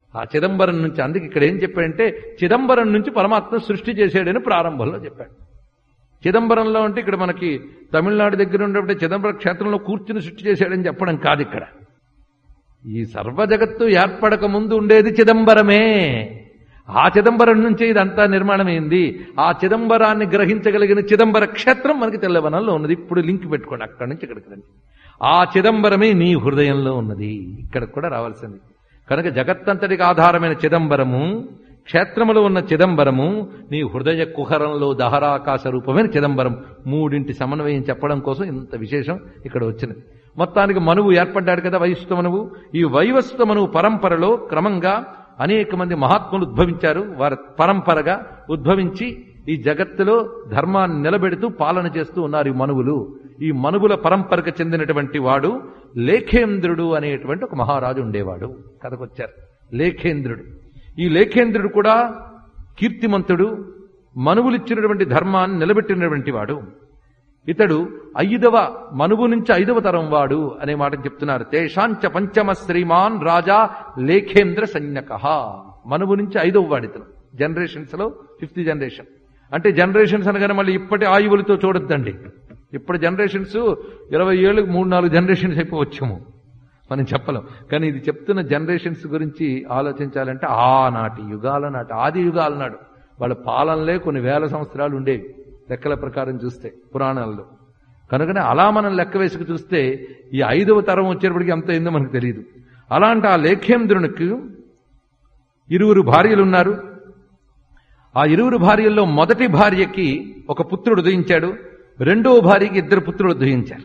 ఆ చిదంబరం నుంచి అందుకే ఇక్కడ ఏం చెప్పాడంటే చిదంబరం నుంచి పరమాత్మ సృష్టి చేశాడని ప్రారంభంలో చెప్పాడు చిదంబరంలో అంటే ఇక్కడ మనకి తమిళనాడు దగ్గర ఉన్నప్పుడు చిదంబరం క్షేత్రంలో కూర్చుని సృష్టి చేశాడని చెప్పడం కాదు ఇక్కడ ఈ సర్వ జగత్తు ఏర్పడక ముందు ఉండేది చిదంబరమే ఆ చిదంబరం నుంచే ఇదంతా నిర్మాణమైంది ఆ చిదంబరాన్ని గ్రహించగలిగిన చిదంబర క్షేత్రం మనకి తెల్లవనంలో ఉన్నది ఇప్పుడు లింక్ పెట్టుకోండి అక్కడి నుంచి ఇక్కడికి రండి ఆ చిదంబరమే నీ హృదయంలో ఉన్నది ఇక్కడ కూడా రావాల్సింది కనుక జగత్తంతటికి ఆధారమైన చిదంబరము క్షేత్రములో ఉన్న చిదంబరము నీ హృదయ కుహరంలో దహరాకాశ రూపమైన చిదంబరం మూడింటి సమన్వయం చెప్పడం కోసం ఇంత విశేషం ఇక్కడ వచ్చినది మొత్తానికి మనువు ఏర్పడ్డాడు కదా వైవస్వ మనువు ఈ వైవస్వ మనువు పరంపరలో క్రమంగా అనేక మంది మహాత్ములు ఉద్భవించారు వారి పరంపరగా ఉద్భవించి ఈ జగత్తులో ధర్మాన్ని నిలబెడుతూ పాలన చేస్తూ ఉన్నారు ఈ మనువులు ఈ మనువుల పరంపరకు చెందినటువంటి వాడు లేఖేంద్రుడు అనేటువంటి ఒక మహారాజు ఉండేవాడు కథకొచ్చారు లేఖేంద్రుడు ఈ లేఖేంద్రుడు కూడా కీర్తిమంతుడు మనువులిచ్చినటువంటి ధర్మాన్ని నిలబెట్టినటువంటి వాడు ఇతడు ఐదవ మనువు నుంచి ఐదవ తరం వాడు అనే మాట చెప్తున్నారు తేషాంచ పంచమ శ్రీమాన్ రాజా లేఖేంద్ర సైన్యక మనువు నుంచి ఐదవ వాడు ఇతను జనరేషన్స్ లో ఫిఫ్త్ జనరేషన్ అంటే జనరేషన్స్ అనగానే మళ్ళీ ఇప్పటి ఆయువులతో చూడొద్దండి ఇప్పుడు జనరేషన్స్ ఇరవై ఏళ్ళకి మూడు నాలుగు జనరేషన్స్ అయిపోవచ్చాము మనం చెప్పలేం కానీ ఇది చెప్తున్న జనరేషన్స్ గురించి ఆలోచించాలంటే ఆనాటి యుగాల నాటి ఆది యుగాల నాడు వాళ్ళ పాలనలే కొన్ని వేల సంవత్సరాలు ఉండేవి లెక్కల ప్రకారం చూస్తే పురాణాల్లో కనుకనే అలా మనం లెక్క వేసుకు చూస్తే ఈ ఐదవ తరం వచ్చేటప్పటికి ఎంత అయిందో మనకు తెలియదు అలాంటి ఆ లేఖేంద్రునికి ఇరువురు భార్యలు ఉన్నారు ఆ ఇరువురు భార్యల్లో మొదటి భార్యకి ఒక పుత్రుడు ఉదయించాడు రెండవ భార్యకి ఇద్దరు పుత్రులు ఉదయించారు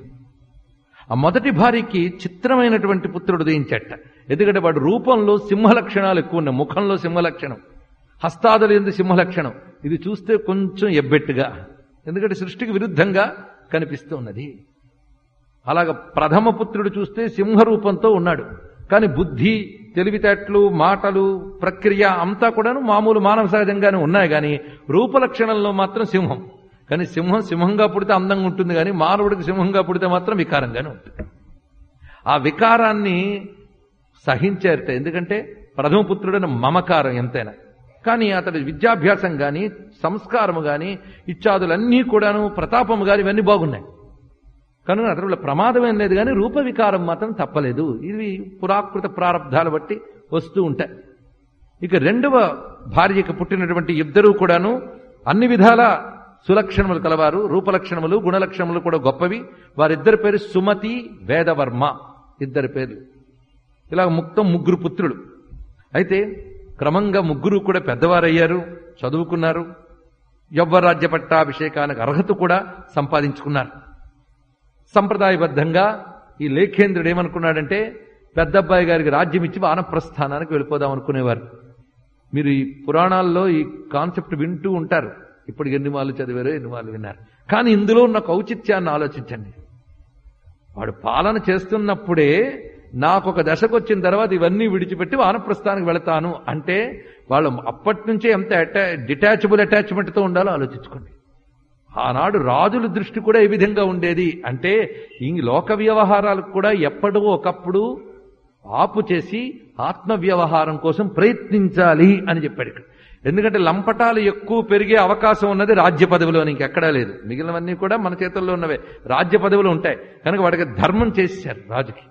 ఆ మొదటి భార్యకి చిత్రమైనటువంటి పుత్రుడు ఉదయించట ఎందుకంటే వాడు రూపంలో సింహ లక్షణాలు ఎక్కువ ఉన్నాయి ముఖంలో సింహ లక్షణం హస్తాదులు ఎందు సింహ లక్షణం ఇది చూస్తే కొంచెం ఎబ్బెట్టుగా ఎందుకంటే సృష్టికి విరుద్ధంగా కనిపిస్తూ ఉన్నది అలాగ ప్రథమ పుత్రుడు చూస్తే సింహ రూపంతో ఉన్నాడు కానీ బుద్ధి తెలివితేటలు మాటలు ప్రక్రియ అంతా కూడాను మామూలు మానవ సహజంగానే ఉన్నాయి కానీ రూపలక్షణంలో మాత్రం సింహం కానీ సింహం సింహంగా పుడితే అందంగా ఉంటుంది కానీ మానవుడికి సింహంగా పుడితే మాత్రం వికారంగానే ఉంటుంది ఆ వికారాన్ని సహించారట ఎందుకంటే ప్రథమ పుత్రుడైన మమకారం ఎంతైనా కానీ అతడి విద్యాభ్యాసం గాని సంస్కారము గాని ఇత్యాదులన్నీ కూడాను ప్రతాపము గాని ఇవన్నీ బాగున్నాయి కనుక అతడిలో ప్రమాదం ఏం లేదు కానీ రూప వికారం మాత్రం తప్పలేదు ఇవి పురాకృత ప్రారంధాలు బట్టి వస్తూ ఉంటాయి ఇక రెండవ భార్యకు పుట్టినటువంటి ఇద్దరూ కూడాను అన్ని విధాల సులక్షణములు కలవారు రూపలక్షణములు గుణలక్షణములు కూడా గొప్పవి వారిద్దరి పేరు సుమతి వేదవర్మ ఇద్దరి పేర్లు ఇలా ముక్తం ముగ్గురు పుత్రులు అయితే క్రమంగా ముగ్గురు కూడా పెద్దవారయ్యారు చదువుకున్నారు యవ్వరాజ్య పట్టాభిషేకానికి అర్హత కూడా సంపాదించుకున్నారు సంప్రదాయబద్ధంగా ఈ లేఖేంద్రుడు ఏమనుకున్నాడంటే పెద్దబ్బాయి గారికి రాజ్యం ఇచ్చి వానప్రస్థానానికి వెళ్ళిపోదాం అనుకునేవారు మీరు ఈ పురాణాల్లో ఈ కాన్సెప్ట్ వింటూ ఉంటారు ఇప్పుడు ఎన్ని వాళ్ళు చదివారో ఎన్ని వాళ్ళు విన్నారు కానీ ఇందులో ఉన్న ఔచిత్యాన్ని ఆలోచించండి వాడు పాలన చేస్తున్నప్పుడే నాకు ఒక దశకు వచ్చిన తర్వాత ఇవన్నీ విడిచిపెట్టి వానప్రస్థానికి వెళతాను అంటే వాళ్ళు అప్పటి నుంచే ఎంత అటా డిటాచబుల్ అటాచ్మెంట్తో ఉండాలో ఆలోచించుకోండి ఆనాడు రాజుల దృష్టి కూడా ఏ విధంగా ఉండేది అంటే ఈ లోక వ్యవహారాలకు కూడా ఎప్పుడో ఒకప్పుడు ఆపు చేసి ఆత్మ వ్యవహారం కోసం ప్రయత్నించాలి అని చెప్పాడు ఇక్కడ ఎందుకంటే లంపటాలు ఎక్కువ పెరిగే అవకాశం ఉన్నది రాజ్య పదవిలో ఇంకెక్కడా లేదు మిగిలినవన్నీ కూడా మన చేతుల్లో ఉన్నవే రాజ్య పదవులు ఉంటాయి కనుక వాడికి ధర్మం చేశారు రాజుకి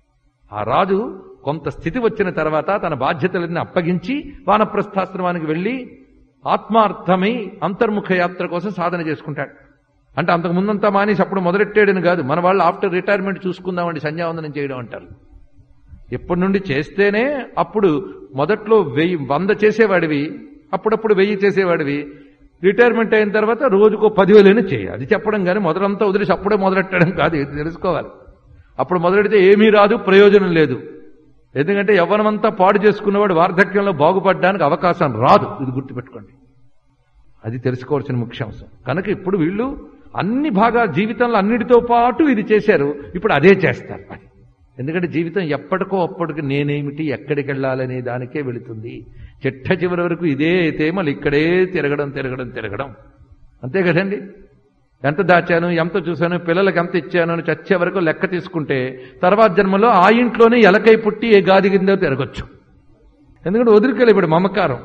ఆ రాజు కొంత స్థితి వచ్చిన తర్వాత తన బాధ్యతలన్నీ అప్పగించి వానప్రస్థాశ్రమానికి వెళ్ళి ఆత్మార్థమై అంతర్ముఖ యాత్ర కోసం సాధన చేసుకుంటాడు అంటే అంతకు ముందంతా మానేసి అప్పుడు మొదలెట్టాడని కాదు మన వాళ్ళు ఆఫ్టర్ రిటైర్మెంట్ చూసుకుందామండి సంధ్యావందనం చేయడం అంటారు ఎప్పటి నుండి చేస్తేనే అప్పుడు మొదట్లో వెయ్యి వంద చేసేవాడివి అప్పుడప్పుడు వెయ్యి చేసేవాడివి రిటైర్మెంట్ అయిన తర్వాత రోజుకో పదివేలైనా చేయాలి అది చెప్పడం కానీ మొదలంతా వదిలేసి అప్పుడే మొదలెట్టడం కాదు ఇది తెలుసుకోవాలి అప్పుడు మొదలెడితే ఏమీ రాదు ప్రయోజనం లేదు ఎందుకంటే యవ్వనమంతా పాడు చేసుకున్నవాడు వార్ధక్యంలో బాగుపడడానికి అవకాశం రాదు ఇది గుర్తుపెట్టుకోండి అది తెలుసుకోవాల్సిన ముఖ్యాంశం కనుక ఇప్పుడు వీళ్ళు అన్ని భాగా జీవితంలో అన్నిటితో పాటు ఇది చేశారు ఇప్పుడు అదే చేస్తారు అది ఎందుకంటే జీవితం ఎప్పటికో అప్పటికి నేనేమిటి ఎక్కడికి వెళ్ళాలనే దానికే వెళుతుంది చిట్ట చివరి వరకు ఇదే అయితే మళ్ళీ ఇక్కడే తిరగడం తిరగడం తిరగడం అంతే కదండి ఎంత దాచాను ఎంత చూశాను పిల్లలకి ఎంత ఇచ్చాను అని చచ్చే వరకు లెక్క తీసుకుంటే తర్వాత జన్మలో ఆ ఇంట్లోనే ఎలకై పుట్టి ఏ గాది కిందో తిరగచ్చు ఎందుకంటే వదిలికెళ్ళిపోయాడు మమకారం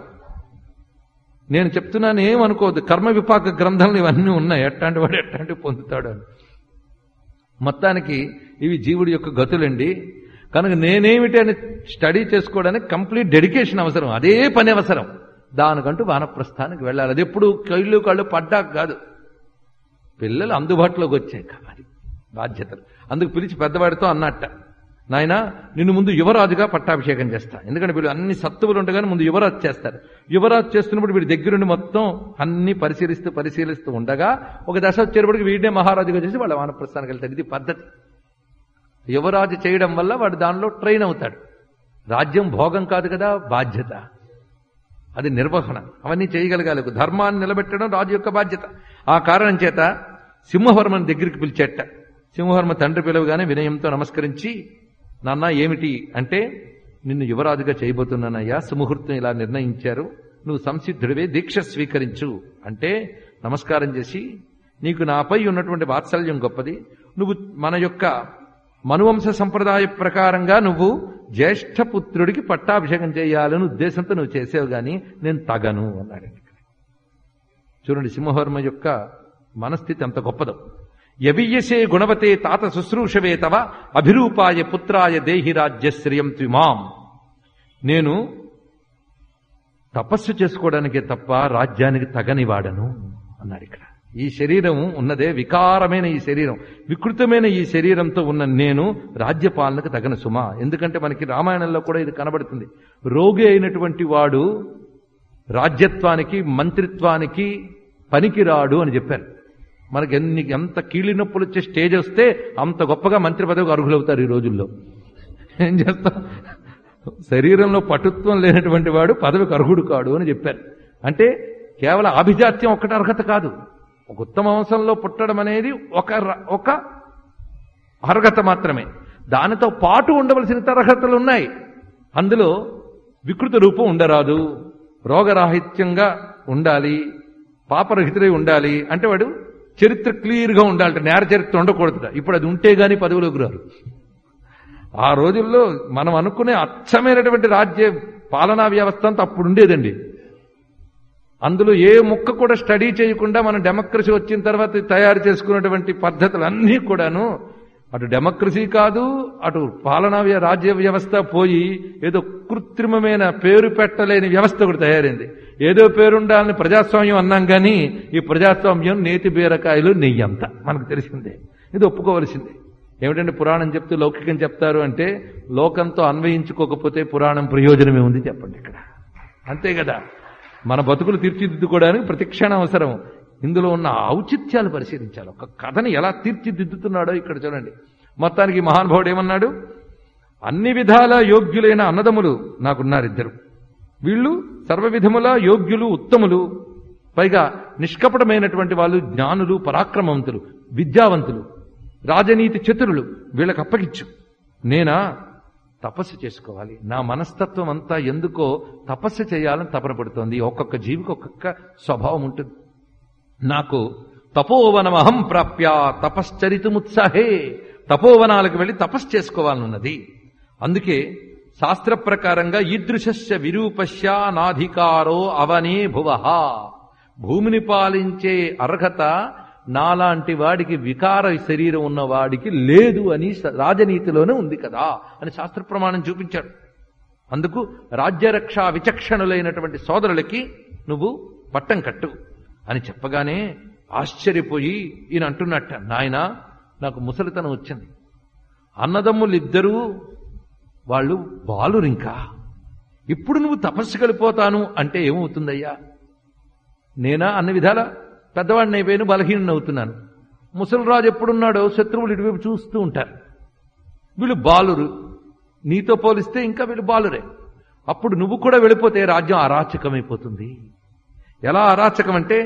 నేను చెప్తున్నాను ఏమనుకోవద్దు కర్మ విపాక గ్రంథంలో ఇవన్నీ ఉన్నాయి ఎట్లాంటి వాడు ఎట్లాంటి పొందుతాడు అని మొత్తానికి ఇవి జీవుడి యొక్క గతులండి కనుక నేనేమిటి అని స్టడీ చేసుకోవడానికి కంప్లీట్ డెడికేషన్ అవసరం అదే పని అవసరం దానికంటూ వానప్రస్థానికి వెళ్ళాలి అది ఎప్పుడు కళ్ళు కళ్ళు పడ్డాక కాదు పిల్లలు అందుబాటులోకి వచ్చాయి అది బాధ్యతలు అందుకు పిలిచి పెద్దవాడితో అన్నట్ట నాయన నిన్ను ముందు యువరాజుగా పట్టాభిషేకం చేస్తా ఎందుకంటే వీళ్ళు అన్ని సత్తువులు ఉండగానే ముందు యువరాజు చేస్తారు యువరాజు చేస్తున్నప్పుడు వీడి దగ్గరుండి మొత్తం అన్ని పరిశీలిస్తూ పరిశీలిస్తూ ఉండగా ఒక దశ వచ్చేటప్పటికి వీడినే మహారాజుగా చేసి వాళ్ళ వానప్రస్థానికి వెళ్తాడు ఇది పద్ధతి యువరాజు చేయడం వల్ల వాడు దానిలో ట్రైన్ అవుతాడు రాజ్యం భోగం కాదు కదా బాధ్యత అది నిర్వహణ అవన్నీ చేయగలగాలి ధర్మాన్ని నిలబెట్టడం రాజు యొక్క బాధ్యత ఆ కారణం చేత సింహవర్మని దగ్గరికి పిలిచేట సింహవర్మ తండ్రి పిలవగానే వినయంతో నమస్కరించి నాన్న ఏమిటి అంటే నిన్ను యువరాజుగా చేయబోతున్నానయ్యా సుముహూర్తం ఇలా నిర్ణయించారు నువ్వు సంసిద్ధుడివే దీక్ష స్వీకరించు అంటే నమస్కారం చేసి నీకు నాపై ఉన్నటువంటి వాత్సల్యం గొప్పది నువ్వు మన యొక్క మనువంశ సంప్రదాయ ప్రకారంగా నువ్వు జ్యేష్ఠపుత్రుడికి పట్టాభిషేకం చేయాలని ఉద్దేశంతో నువ్వు చేసావు గాని నేను తగను అన్నాడు చూడండి సింహవర్మ యొక్క మనస్థితి ఎంత గొప్పదో యవియసే గుణవతే తాత శుశ్రూషవే తవ అభిరూపాయ పుత్రాయ దేహి రాజ్యశ్రియం త్విమాం నేను తపస్సు చేసుకోవడానికే తప్ప రాజ్యానికి తగని వాడను అన్నాడు ఇక్కడ ఈ శరీరం ఉన్నదే వికారమైన ఈ శరీరం వికృతమైన ఈ శరీరంతో ఉన్న నేను రాజ్యపాలనకు తగన సుమా ఎందుకంటే మనకి రామాయణంలో కూడా ఇది కనబడుతుంది రోగి అయినటువంటి వాడు రాజ్యత్వానికి మంత్రిత్వానికి పనికిరాడు అని చెప్పారు మనకి ఎన్ని ఎంత కీళ్ళి నొప్పులు వచ్చే స్టేజ్ వస్తే అంత గొప్పగా మంత్రి పదవికి అర్హులవుతారు ఈ రోజుల్లో ఏం చేస్తాం శరీరంలో పటుత్వం లేనటువంటి వాడు పదవికి అర్హుడు కాడు అని చెప్పారు అంటే కేవలం ఆభిజాత్యం ఒక్కటి అర్హత కాదు ఒక ఉత్తమ వంశంలో పుట్టడం అనేది ఒక ర- ఒక అర్హత మాత్రమే దానితో పాటు ఉండవలసిన అర్హతలు ఉన్నాయి అందులో వికృత రూపం ఉండరాదు రోగరాహిత్యంగా ఉండాలి పాపరహితుడై ఉండాలి అంటే వాడు చరిత్ర క్లియర్గా ఉండాలి నేర చరిత్ర ఉండకూడదు ఇప్పుడు అది ఉంటే గాని పదవిలోకి రారు ఆ రోజుల్లో మనం అనుకునే అచ్చమైనటువంటి రాజ్య పాలనా వ్యవస్థ అంతా అప్పుడు ఉండేదండి అందులో ఏ ముక్క కూడా స్టడీ చేయకుండా మనం డెమోక్రసీ వచ్చిన తర్వాత తయారు చేసుకున్నటువంటి పద్ధతులు అన్నీ కూడాను అటు డెమోక్రసీ కాదు అటు పాలనా వ్య- రాజ్య వ్యవస్థ పోయి ఏదో కృత్రిమమైన పేరు పెట్టలేని వ్యవస్థ ఒకటి తయారైంది ఏదో పేరుండాలని ప్రజాస్వామ్యం అన్నాం కానీ ఈ ప్రజాస్వామ్యం నేతి బీరకాయలు నెయ్యి అంత మనకు తెలిసిందే ఇది ఒప్పుకోవలసిందే ఏమిటంటే పురాణం చెప్తూ లౌకికం చెప్తారు అంటే లోకంతో అన్వయించుకోకపోతే పురాణం ప్రయోజనమే ఉంది చెప్పండి ఇక్కడ అంతే కదా మన బతుకులు తీర్చిదిద్దుకోవడానికి ప్రతిక్షణం అవసరం ఇందులో ఉన్న ఔచిత్యాలు పరిశీలించాలి ఒక కథని ఎలా తీర్చిదిద్దుతున్నాడో ఇక్కడ చూడండి మొత్తానికి ఈ మహానుభావుడు ఏమన్నాడు అన్ని విధాల యోగ్యులైన అన్నదములు నాకున్నారు ఇద్దరు వీళ్ళు సర్వ విధముల యోగ్యులు ఉత్తములు పైగా నిష్కపటమైనటువంటి వాళ్ళు జ్ఞానులు పరాక్రమవంతులు విద్యావంతులు రాజనీతి చతురులు వీళ్ళకి అప్పగించు నేనా తపస్సు చేసుకోవాలి నా మనస్తత్వం అంతా ఎందుకో తపస్సు చేయాలని తపన పడుతోంది ఒక్కొక్క జీవికి ఒక్కొక్క స్వభావం ఉంటుంది నాకు తపోవనమహం ప్రాప్య తపశ్చరితముత్సాహే తపోవనాలకు వెళ్ళి తపస్సు చేసుకోవాలనున్నది అందుకే శాస్త్ర ప్రకారంగా ఈదృశస్య విరూపస్య నాధికారో అవనే భువః భూమిని పాలించే అర్హత నాలాంటి వాడికి వికార శరీరం ఉన్న వాడికి లేదు అని స- రాజనీతిలోనే ఉంది కదా అని శాస్త్ర ప్రమాణం చూపించాడు అందుకు రాజ్యరక్షా విచక్షణులైనటువంటి సోదరులకి నువ్వు పట్టం కట్టు అని చెప్పగానే ఆశ్చర్యపోయి ఈయన అంటున్నట్ట నాయన నాకు ముసలితనం వచ్చింది అన్నదమ్ములిద్దరూ వాళ్ళు బాలురింకా ఇప్పుడు నువ్వు తపస్సు కలిపోతాను అంటే ఏమవుతుందయ్యా నేనా అన్ని విధాల పెద్దవాడిని అయిపోయాను బలహీన అవుతున్నాను ముసలిరాజు ఎప్పుడున్నాడో శత్రువులు ఇటువైపు చూస్తూ ఉంటారు వీళ్ళు బాలురు నీతో పోలిస్తే ఇంకా వీళ్ళు బాలురే అప్పుడు నువ్వు కూడా వెళ్ళిపోతే రాజ్యం అరాచకమైపోతుంది ఎలా అరాచకం అంటే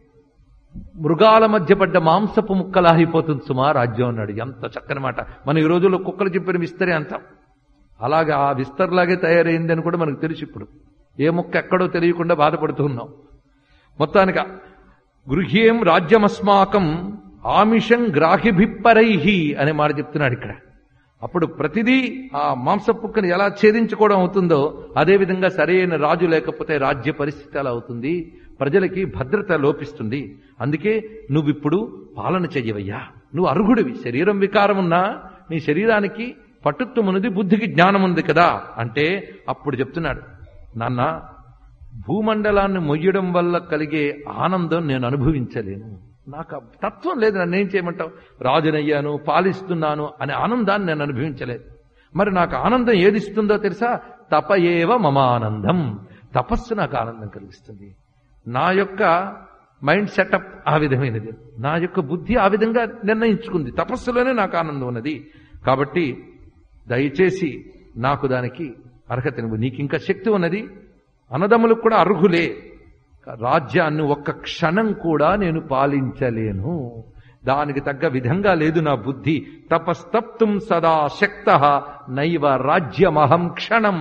మృగాల మధ్య పడ్డ మాంసపు ముక్కలా అయిపోతుంది సుమా రాజ్యం అన్నాడు ఎంత చక్కని మాట మన ఈ రోజుల్లో కుక్కలు చెప్పిన విస్తరే అంటాం అలాగే ఆ విస్తర్లాగే తయారైంది అని కూడా మనకు తెలుసు ఇప్పుడు ఏ ముక్క ఎక్కడో తెలియకుండా బాధపడుతూ ఉన్నాం మొత్తానికి గృహ్యేం రాజ్యమస్మాకం ఆమిషం గ్రాహిభిప్పరైహి అనే మాట చెప్తున్నాడు ఇక్కడ అప్పుడు ప్రతిదీ ఆ మాంసపుక్కని ఎలా ఛేదించుకోవడం అవుతుందో అదేవిధంగా సరైన రాజు లేకపోతే రాజ్య పరిస్థితి అలా అవుతుంది ప్రజలకి భద్రత లోపిస్తుంది అందుకే నువ్విప్పుడు పాలన చెయ్యవయ్యా నువ్వు అర్హుడివి శరీరం వికారం ఉన్నా నీ శరీరానికి పటుత్వమున్నది బుద్ధికి జ్ఞానం ఉంది కదా అంటే అప్పుడు చెప్తున్నాడు నాన్న భూమండలాన్ని మొయ్యడం వల్ల కలిగే ఆనందం నేను అనుభవించలేను నాకు ఆ తత్వం లేదు నన్ను ఏం చేయమంటావు రాజునయ్యాను పాలిస్తున్నాను అనే ఆనందాన్ని నేను అనుభవించలేదు మరి నాకు ఆనందం ఏది ఇస్తుందో తెలుసా తప ఏవ మమ ఆనందం తపస్సు నాకు ఆనందం కలిగిస్తుంది నా యొక్క మైండ్ సెటప్ ఆ విధమైనది నా యొక్క బుద్ధి ఆ విధంగా నిర్ణయించుకుంది తపస్సులోనే నాకు ఆనందం ఉన్నది కాబట్టి దయచేసి నాకు దానికి అర్హత నువ్వు నీకు ఇంకా శక్తి ఉన్నది అన్నదమ్ములకు కూడా అర్హులే రాజ్యాన్ని ఒక్క క్షణం కూడా నేను పాలించలేను దానికి తగ్గ విధంగా లేదు నా బుద్ధి తపస్తప్తుం సదా శక్త నైవ రాజ్యమహం క్షణం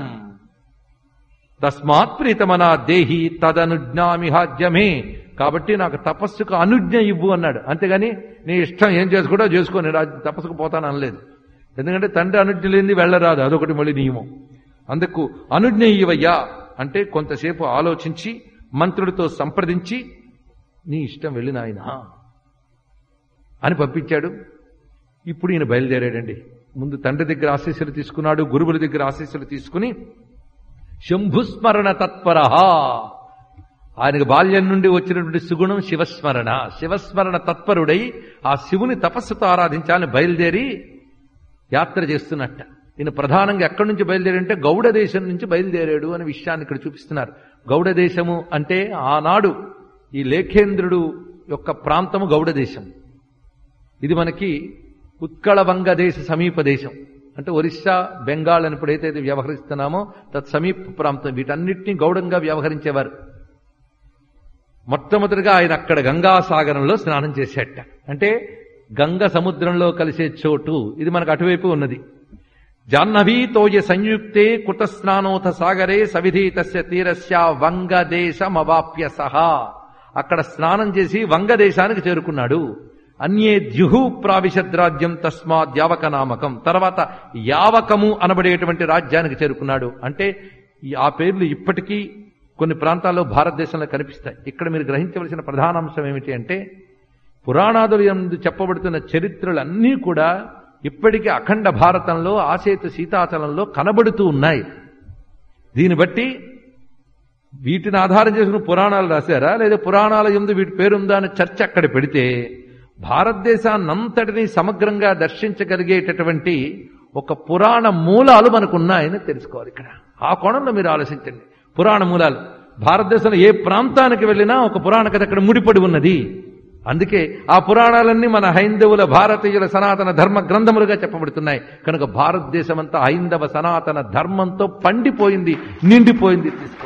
తస్మాత్ ప్రీతమనా దేహి తదనుజ్ఞామిహాజ్యమే కాబట్టి నాకు తపస్సుకు అనుజ్ఞ ఇవ్వు అన్నాడు అంతేగాని నీ ఇష్టం ఏం చేసుకోవడో చేసుకోని రాజ్య తపస్సుకు పోతాను అనలేదు ఎందుకంటే తండ్రి అనుజ్ఞ లేనిది వెళ్ళరాదు అదొకటి మళ్ళీ నియమం అందుకు అనుజ్ఞ ఇవ్వయ్యా అంటే కొంతసేపు ఆలోచించి మంత్రుడితో సంప్రదించి నీ ఇష్టం వెళ్ళి నాయనా అని పంపించాడు ఇప్పుడు ఈయన బయలుదేరాడండి ముందు తండ్రి దగ్గర ఆశీస్సులు తీసుకున్నాడు గురువుల దగ్గర ఆశీస్సులు తీసుకుని శంభుస్మరణ తత్పర ఆయనకు బాల్యం నుండి వచ్చినటువంటి సుగుణం శివస్మరణ శివస్మరణ తత్పరుడై ఆ శివుని తపస్సుతో ఆరాధించాలని బయలుదేరి యాత్ర చేస్తున్నట్ట ఈయన ప్రధానంగా ఎక్కడి నుంచి బయలుదేరంటే గౌడ దేశం నుంచి బయలుదేరాడు అనే విషయాన్ని ఇక్కడ చూపిస్తున్నారు గౌడ దేశము అంటే ఆనాడు ఈ లేఖేంద్రుడు యొక్క ప్రాంతము గౌడ దేశం ఇది మనకి ఉత్కళ వంగ దేశ సమీప దేశం అంటే ఒరిస్సా బెంగాల్ అని ఎప్పుడైతే ఇది వ్యవహరిస్తున్నామో తత్ సమీప ప్రాంతం వీటన్నిటినీ గౌడంగా వ్యవహరించేవారు మొట్టమొదటిగా ఆయన అక్కడ గంగాసాగరంలో స్నానం చేసేట అంటే గంగ సముద్రంలో కలిసే చోటు ఇది మనకు అటువైపు ఉన్నది జాహ్నవీతోయ సంయుక్తే కుట స్నానోథ సాగరే సవిధీతస్య తీరస్య వంగదేశమవాప్య సహా అక్కడ స్నానం చేసి వంగదేశానికి చేరుకున్నాడు అన్యే ద్యుహు ప్రావిశద్రాజ్యం తస్మాత్ యావక నామకం తర్వాత యావకము అనబడేటువంటి రాజ్యానికి చేరుకున్నాడు అంటే ఈ ఆ పేర్లు ఇప్పటికీ కొన్ని ప్రాంతాల్లో భారతదేశంలో కనిపిస్తాయి ఇక్కడ మీరు గ్రహించవలసిన ప్రధాన అంశం ఏమిటి అంటే పురాణాదులు ఎందు చెప్పబడుతున్న చరిత్రలన్నీ కూడా ఇప్పటికీ అఖండ భారతంలో ఆసేతు సీతాచలంలో కనబడుతూ ఉన్నాయి దీన్ని బట్టి వీటిని ఆధారం చేసుకుని పురాణాలు రాశారా లేదా పురాణాల ఎందు వీటి పేరుందా అని చర్చ అక్కడ పెడితే భారతదేశాన్నంతటినీ సమగ్రంగా దర్శించగలిగేటటువంటి ఒక పురాణ మూలాలు మనకున్నాయని తెలుసుకోవాలి ఇక్కడ ఆ కోణంలో మీరు ఆలోచించండి పురాణ మూలాలు భారతదేశంలో ఏ ప్రాంతానికి వెళ్ళినా ఒక పురాణ కథ అక్కడ ముడిపడి ఉన్నది అందుకే ఆ పురాణాలన్నీ మన హైందవుల భారతీయుల సనాతన ధర్మ గ్రంథములుగా చెప్పబడుతున్నాయి కనుక భారతదేశం అంతా హైందవ సనాతన ధర్మంతో పండిపోయింది నిండిపోయింది తీసుకో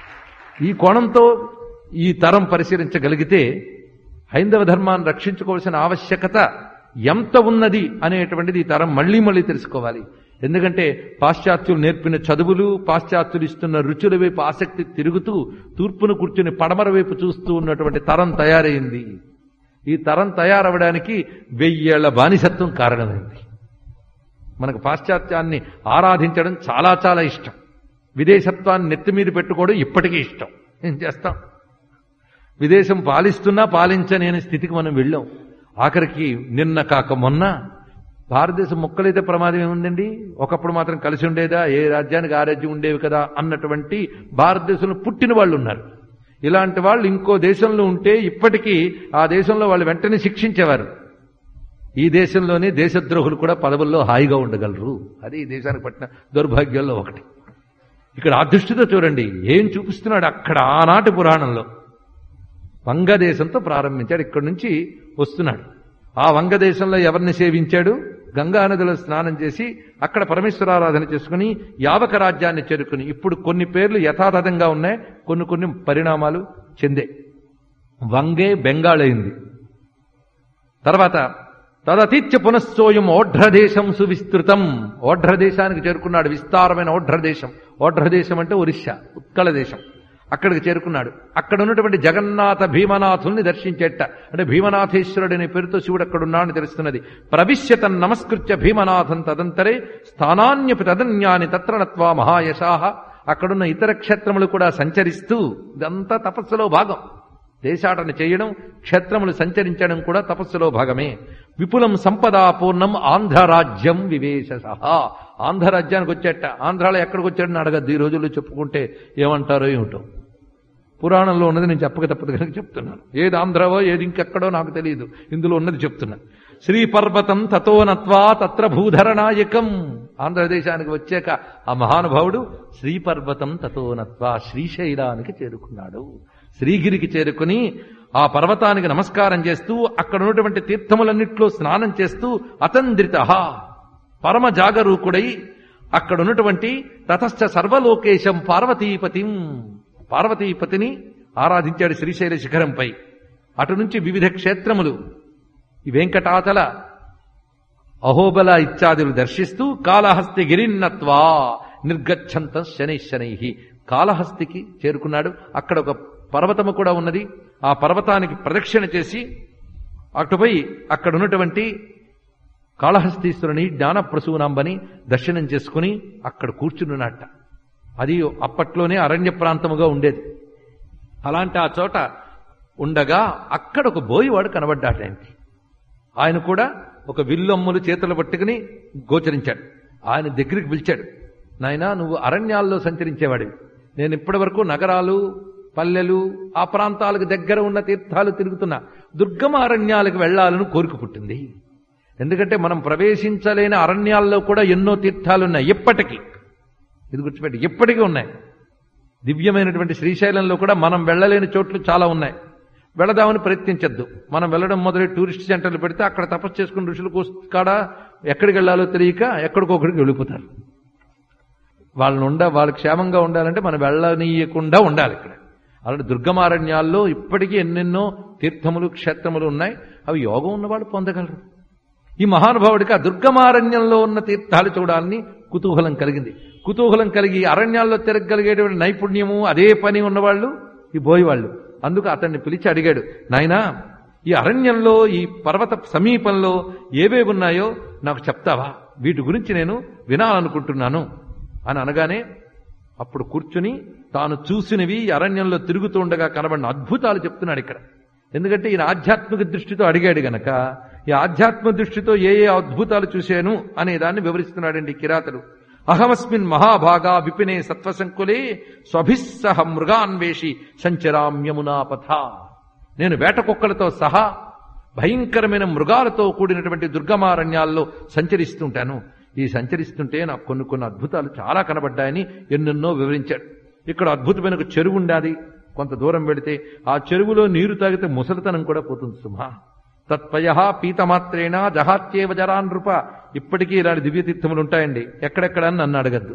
ఈ కోణంతో ఈ తరం పరిశీలించగలిగితే హైందవ ధర్మాన్ని రక్షించుకోవాల్సిన ఆవశ్యకత ఎంత ఉన్నది అనేటువంటిది ఈ తరం మళ్లీ మళ్లీ తెలుసుకోవాలి ఎందుకంటే పాశ్చాత్యులు నేర్పిన చదువులు పాశ్చాత్యులు ఇస్తున్న రుచుల వైపు ఆసక్తి తిరుగుతూ తూర్పును కూర్చుని పడమర వైపు చూస్తూ ఉన్నటువంటి తరం తయారైంది ఈ తరం తయారవడానికి వెయ్యేళ్ల బానిసత్వం కారణమైంది మనకు పాశ్చాత్యాన్ని ఆరాధించడం చాలా చాలా ఇష్టం విదేశత్వాన్ని నెత్తి మీద పెట్టుకోవడం ఇప్పటికీ ఇష్టం ఏం చేస్తాం విదేశం పాలిస్తున్నా పాలించలేని స్థితికి మనం వెళ్ళాం ఆఖరికి నిన్న కాక మొన్న భారతదేశం మొక్కలైతే ప్రమాదం ఏముందండి ఒకప్పుడు మాత్రం కలిసి ఉండేదా ఏ రాజ్యానికి ఆ రాజ్యం ఉండేవి కదా అన్నటువంటి భారతదేశంలో పుట్టిన వాళ్ళు ఉన్నారు ఇలాంటి వాళ్ళు ఇంకో దేశంలో ఉంటే ఇప్పటికీ ఆ దేశంలో వాళ్ళు వెంటనే శిక్షించేవారు ఈ దేశంలోనే దేశద్రోహులు కూడా పదవుల్లో హాయిగా ఉండగలరు అది ఈ దేశానికి పట్టిన దౌర్భాగ్యాల్లో ఒకటి ఇక్కడ ఆ దృష్టితో చూడండి ఏం చూపిస్తున్నాడు అక్కడ ఆనాటి పురాణంలో వంగదేశంతో ప్రారంభించాడు ఇక్కడి నుంచి వస్తున్నాడు ఆ వంగదేశంలో ఎవరిని సేవించాడు గంగా నదిలో స్నానం చేసి అక్కడ పరమేశ్వరారాధన చేసుకుని యావక రాజ్యాన్ని చేరుకుని ఇప్పుడు కొన్ని పేర్లు యథాతథంగా ఉన్నాయి కొన్ని కొన్ని పరిణామాలు చెందే వంగే బెంగాల్ అయింది తర్వాత తదతీత్య పునశ్చోయం ఓఢ్రదేశం సువిస్తృతం ఓఢ్రదేశానికి చేరుకున్నాడు విస్తారమైన ఓఢ్రదేశం ఓఢ్రదేశం అంటే ఒరిస్సా ఉత్కళ దేశం అక్కడికి చేరుకున్నాడు అక్కడ ఉన్నటువంటి జగన్నాథ భీమనాథుల్ని దర్శించేట అంటే భీమనాథేశ్వరుడు అనే పేరుతో శివుడు అక్కడ ఉన్నాడని తెలుస్తున్నది ప్రవిశ్యతన్ నమస్కృత్య భీమనాథం తదంతరే స్థానాన్యపి తదన్యాని తత్రనత్వా మహాయశాహ అక్కడున్న ఇతర క్షేత్రములు కూడా సంచరిస్తూ ఇదంతా తపస్సులో భాగం దేశాటన చేయడం క్షేత్రములు సంచరించడం కూడా తపస్సులో భాగమే విపులం సంపదాపూర్ణం ఆంధ్రరాజ్యం వివేశ ఆంధ్రరాజ్యానికి వచ్చేట ఆంధ్రాలో ఎక్కడికి వచ్చాడని అడగద్దు ఈ రోజుల్లో చెప్పుకుంటే ఏమంటారో ఏమిటో పురాణంలో ఉన్నది నేను చెప్పక తప్పదు కనుక చెప్తున్నాను ఏది ఆంధ్రవో ఏది ఇంకెక్కడో నాకు తెలియదు ఇందులో ఉన్నది చెప్తున్నాను శ్రీ పర్వతం తతోనత్వా తత్ర భూధరనాయకం ఆంధ్రదేశానికి వచ్చాక ఆ మహానుభావుడు శ్రీ పర్వతం తతోనత్వా శ్రీశైలానికి చేరుకున్నాడు శ్రీగిరికి చేరుకుని ఆ పర్వతానికి నమస్కారం చేస్తూ అక్కడ ఉన్నటువంటి తీర్థములన్నిట్లో స్నానం చేస్తూ అతంద్రిత పరమ జాగరూకుడై అక్కడ ఉన్నటువంటి తతశ్చ సర్వలోకేశం పార్వతీపతిం పార్వతీపతిని ఆరాధించాడు శ్రీశైల శిఖరంపై అటు నుంచి వివిధ క్షేత్రములు ఈ వెంకటాచల అహోబల ఇత్యాదులు దర్శిస్తూ కాళహస్తి గిరిన్నత్వా నిర్గచ్చంత శనైశనై కాళహస్తికి చేరుకున్నాడు అక్కడ ఒక పర్వతము కూడా ఉన్నది ఆ పర్వతానికి ప్రదక్షిణ చేసి అటుపై అక్కడ ఉన్నటువంటి కాళహస్తీశ్వరుని జ్ఞానప్రసూనాంబని దర్శనం చేసుకుని అక్కడ కూర్చున్నట్ట అది అప్పట్లోనే అరణ్య ప్రాంతముగా ఉండేది అలాంటి ఆ చోట ఉండగా అక్కడ ఒక బోయివాడు కనబడ్డాట ఆయనకి ఆయన కూడా ఒక విల్లొమ్ములు చేతులు పట్టుకుని గోచరించాడు ఆయన దగ్గరికి పిలిచాడు నాయనా నువ్వు అరణ్యాల్లో సంచరించేవాడివి నేను ఇప్పటి వరకు నగరాలు పల్లెలు ఆ ప్రాంతాలకు దగ్గర ఉన్న తీర్థాలు తిరుగుతున్నా దుర్గమ అరణ్యాలకు వెళ్లాలని కోరిక పుట్టింది ఎందుకంటే మనం ప్రవేశించలేని అరణ్యాల్లో కూడా ఎన్నో తీర్థాలున్నాయి ఎప్పటికీ ఇది గుర్తుపెట్టి ఎప్పటికీ ఉన్నాయి దివ్యమైనటువంటి శ్రీశైలంలో కూడా మనం వెళ్ళలేని చోట్లు చాలా ఉన్నాయి వెళదామని ప్రయత్నించద్దు మనం వెళ్ళడం మొదలు టూరిస్ట్ సెంటర్లు పెడితే అక్కడ తపస్సు చేసుకుని ఋషులు కాడ ఎక్కడికి వెళ్ళాలో తెలియక ఎక్కడికొక్కడికి వెళ్ళిపోతారు వాళ్ళని ఉండ వాళ్ళు క్షేమంగా ఉండాలంటే మనం వెళ్ళనీయకుండా ఉండాలి ఇక్కడ అలాంటి దుర్గమారణ్యాల్లో ఇప్పటికీ ఎన్నెన్నో తీర్థములు క్షేత్రములు ఉన్నాయి అవి యోగం ఉన్నవాడు పొందగలరు ఈ మహానుభావుడికి ఆ దుర్గమారణ్యంలో ఉన్న తీర్థాలు చూడాలని కుతూహలం కలిగింది కుతూహలం కలిగి అరణ్యాల్లో తిరగలిగేటువంటి నైపుణ్యము అదే పని ఉన్నవాళ్ళు ఈ బోయివాళ్ళు అందుకు అతన్ని పిలిచి అడిగాడు నాయనా ఈ అరణ్యంలో ఈ పర్వత సమీపంలో ఏవేవి ఉన్నాయో నాకు చెప్తావా వీటి గురించి నేను వినాలనుకుంటున్నాను అని అనగానే అప్పుడు కూర్చుని తాను చూసినవి ఈ అరణ్యంలో తిరుగుతూ ఉండగా కనబడిన అద్భుతాలు చెప్తున్నాడు ఇక్కడ ఎందుకంటే ఈయన ఆధ్యాత్మిక దృష్టితో అడిగాడు గనక ఈ ఆధ్యాత్మిక దృష్టితో ఏ ఏ అద్భుతాలు చూశాను అనే దాన్ని వివరిస్తున్నాడండి కిరాతలు అహమస్మిన్ మహాభాగా విపినే సత్వసంకులే స్వభిస్సహ మృగాన్వేషి సంచరామ్యమునాపథ నేను వేట కుక్కలతో సహా భయంకరమైన మృగాలతో కూడినటువంటి దుర్గమారణ్యాల్లో సంచరిస్తుంటాను ఈ సంచరిస్తుంటే నాకు కొన్ని కొన్ని అద్భుతాలు చాలా కనబడ్డాయని ఎన్నెన్నో వివరించాడు ఇక్కడ అద్భుతమైన ఒక చెరువు ఉండాది కొంత దూరం వెళితే ఆ చెరువులో నీరు తాగితే ముసలితనం కూడా పోతుంది సుమా తత్పయ పీతమాత్రేణ జహాత్యేవ జరాన్ రూప ఇప్పటికీ ఇలాంటి దివ్యతీర్థములు ఉంటాయండి ఎక్కడెక్కడ అని నన్ను అడగద్దు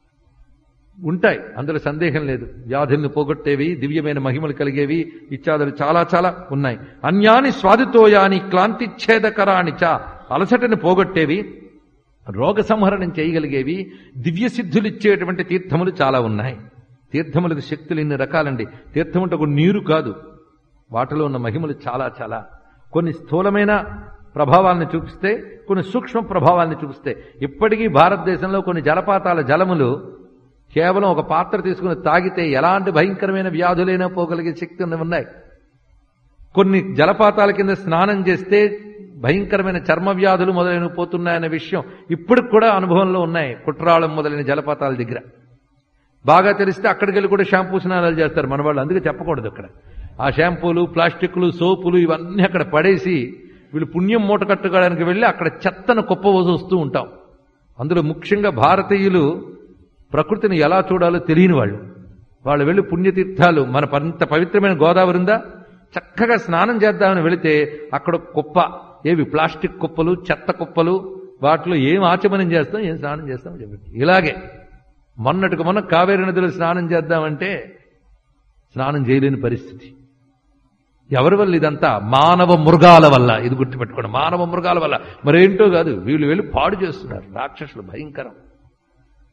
ఉంటాయి అందులో సందేహం లేదు వ్యాధుల్ని పోగొట్టేవి దివ్యమైన మహిమలు కలిగేవి ఇత్యాదులు చాలా చాలా ఉన్నాయి అన్యాని స్వాదితోయాని క్లాంతిచ్ఛేదకరాని చ అలసటని పోగొట్టేవి రోగ సంహరణం చేయగలిగేవి దివ్య సిద్ధులిచ్చేటువంటి తీర్థములు చాలా ఉన్నాయి తీర్థములకు శక్తులు ఇన్ని రకాలండి తీర్థం అంటే ఒక నీరు కాదు వాటిలో ఉన్న మహిమలు చాలా చాలా కొన్ని స్థూలమైన ప్రభావాలను చూపిస్తే కొన్ని సూక్ష్మ ప్రభావాలను చూపిస్తే ఇప్పటికీ భారతదేశంలో కొన్ని జలపాతాల జలములు కేవలం ఒక పాత్ర తీసుకుని తాగితే ఎలాంటి భయంకరమైన వ్యాధులైనా పోగలిగే శక్తి ఉన్నాయి కొన్ని జలపాతాల కింద స్నానం చేస్తే భయంకరమైన చర్మ వ్యాధులు మొదలైనవి పోతున్నాయనే విషయం ఇప్పుడు కూడా అనుభవంలో ఉన్నాయి కుట్రాళం మొదలైన జలపాతాల దగ్గర బాగా తెలిస్తే అక్కడికి వెళ్ళి కూడా షాంపూ స్నానాలు చేస్తారు మన వాళ్ళు అందుకే చెప్పకూడదు అక్కడ ఆ షాంపూలు ప్లాస్టిక్లు సోపులు ఇవన్నీ అక్కడ పడేసి వీళ్ళు పుణ్యం మూట కట్టుకోవడానికి వెళ్ళి అక్కడ చెత్తను కుప్ప వస్తూ ఉంటాం అందులో ముఖ్యంగా భారతీయులు ప్రకృతిని ఎలా చూడాలో తెలియని వాళ్ళు వాళ్ళు వెళ్ళి పుణ్యతీర్థాలు మన పంత పవిత్రమైన గోదావరి ఉందా చక్కగా స్నానం చేద్దామని వెళితే అక్కడ కుప్ప ఏవి ప్లాస్టిక్ కుప్పలు చెత్త కుప్పలు వాటిలో ఏం ఆచమనం చేస్తాం ఏం స్నానం చేస్తాం చెప్పండి ఇలాగే మొన్నటికి మొన్న కావేరి నదిలో స్నానం చేద్దామంటే స్నానం చేయలేని పరిస్థితి ఎవరి వల్ల ఇదంతా మానవ మృగాల వల్ల ఇది గుర్తుపెట్టుకోండి మానవ మృగాల వల్ల మరేంటో కాదు వీళ్ళు వెళ్ళి పాడు చేస్తున్నారు రాక్షసులు భయంకరం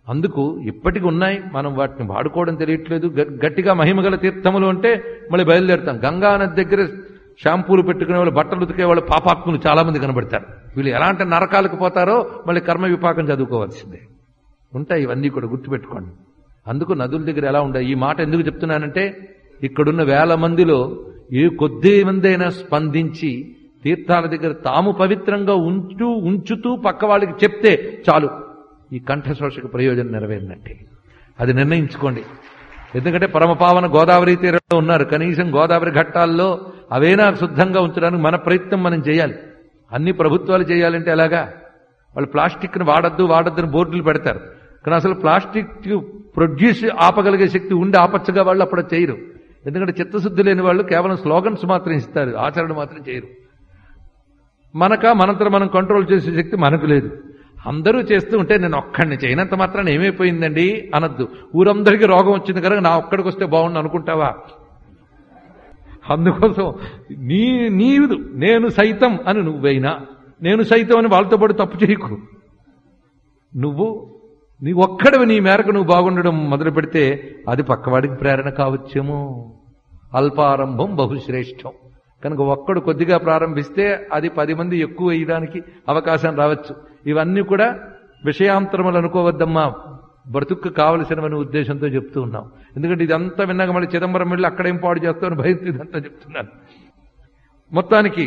అందుకు ఇప్పటికి ఉన్నాయి మనం వాటిని వాడుకోవడం తెలియట్లేదు గ- గట్టిగా మహిమగల తీర్థములు అంటే మళ్ళీ బయలుదేరుతాం గంగా నది దగ్గర షాంపూలు పెట్టుకునే వాళ్ళు బట్టలు ఉతికే వాళ్ళు పాపాత్ములు చాలా మంది కనబడతారు వీళ్ళు ఎలాంటి నరకాలకు పోతారో మళ్ళీ కర్మ విపాకం చదువుకోవాల్సిందే ఉంటాయి ఇవన్నీ కూడా గుర్తుపెట్టుకోండి అందుకు నదుల దగ్గర ఎలా ఉండాలి ఈ మాట ఎందుకు చెప్తున్నానంటే ఇక్కడున్న వేల మందిలో ఏ కొద్ది మంది అయినా స్పందించి తీర్థాల దగ్గర తాము పవిత్రంగా ఉంచు ఉంచుతూ పక్క వాళ్ళకి చెప్తే చాలు ఈ కంఠశోషక ప్రయోజనం నెరవేరినట్టే అది నిర్ణయించుకోండి ఎందుకంటే పరమపావన గోదావరి తీరంలో ఉన్నారు కనీసం గోదావరి ఘట్టాల్లో అవైనా శుద్ధంగా ఉంచడానికి మన ప్రయత్నం మనం చేయాలి అన్ని ప్రభుత్వాలు చేయాలంటే ఎలాగా వాళ్ళు ప్లాస్టిక్ని వాడద్దు వాడద్దని బోర్డులు పెడతారు కానీ అసలు ప్లాస్టిక్ ప్రొడ్యూస్ ఆపగలిగే శక్తి ఉండి ఆపచ్చగా వాళ్ళు అప్పుడు చేయరు ఎందుకంటే చిత్తశుద్ధి లేని వాళ్ళు కేవలం స్లోగన్స్ మాత్రం ఇస్తారు ఆచరణ మాత్రం చేయరు మనక మనంతరం మనం కంట్రోల్ చేసే శక్తి మనకు లేదు అందరూ చేస్తూ ఉంటే నేను ఒక్కడిని చేయనంత మాత్రాన్ని ఏమైపోయిందండి అనద్దు ఊరందరికీ రోగం వచ్చింది కనుక నా ఒక్కడికి వస్తే బాగుండు అనుకుంటావా అందుకోసం నీ నీదు నేను సైతం అని నువ్వైనా నేను సైతం అని వాళ్ళతో పాటు తప్పు చేయకు నువ్వు నీ ఒక్కడివి నీ మేరకు నువ్వు బాగుండడం మొదలు పెడితే అది పక్కవాడికి ప్రేరణ కావచ్చేమో అల్పారంభం బహుశ్రేష్టం కనుక ఒక్కడు కొద్దిగా ప్రారంభిస్తే అది పది మంది ఎక్కువ వేయడానికి అవకాశం రావచ్చు ఇవన్నీ కూడా విషయాంతరములు అనుకోవద్దమ్మా బ్రతుక్కు కావలసినవని ఉద్దేశంతో చెప్తూ ఉన్నాం ఎందుకంటే ఇదంతా విన్నాక మళ్ళీ చిదంబరం వెళ్ళి అక్కడేం పాడు చేస్తామని భయంతో ఇదంతా చెప్తున్నాను మొత్తానికి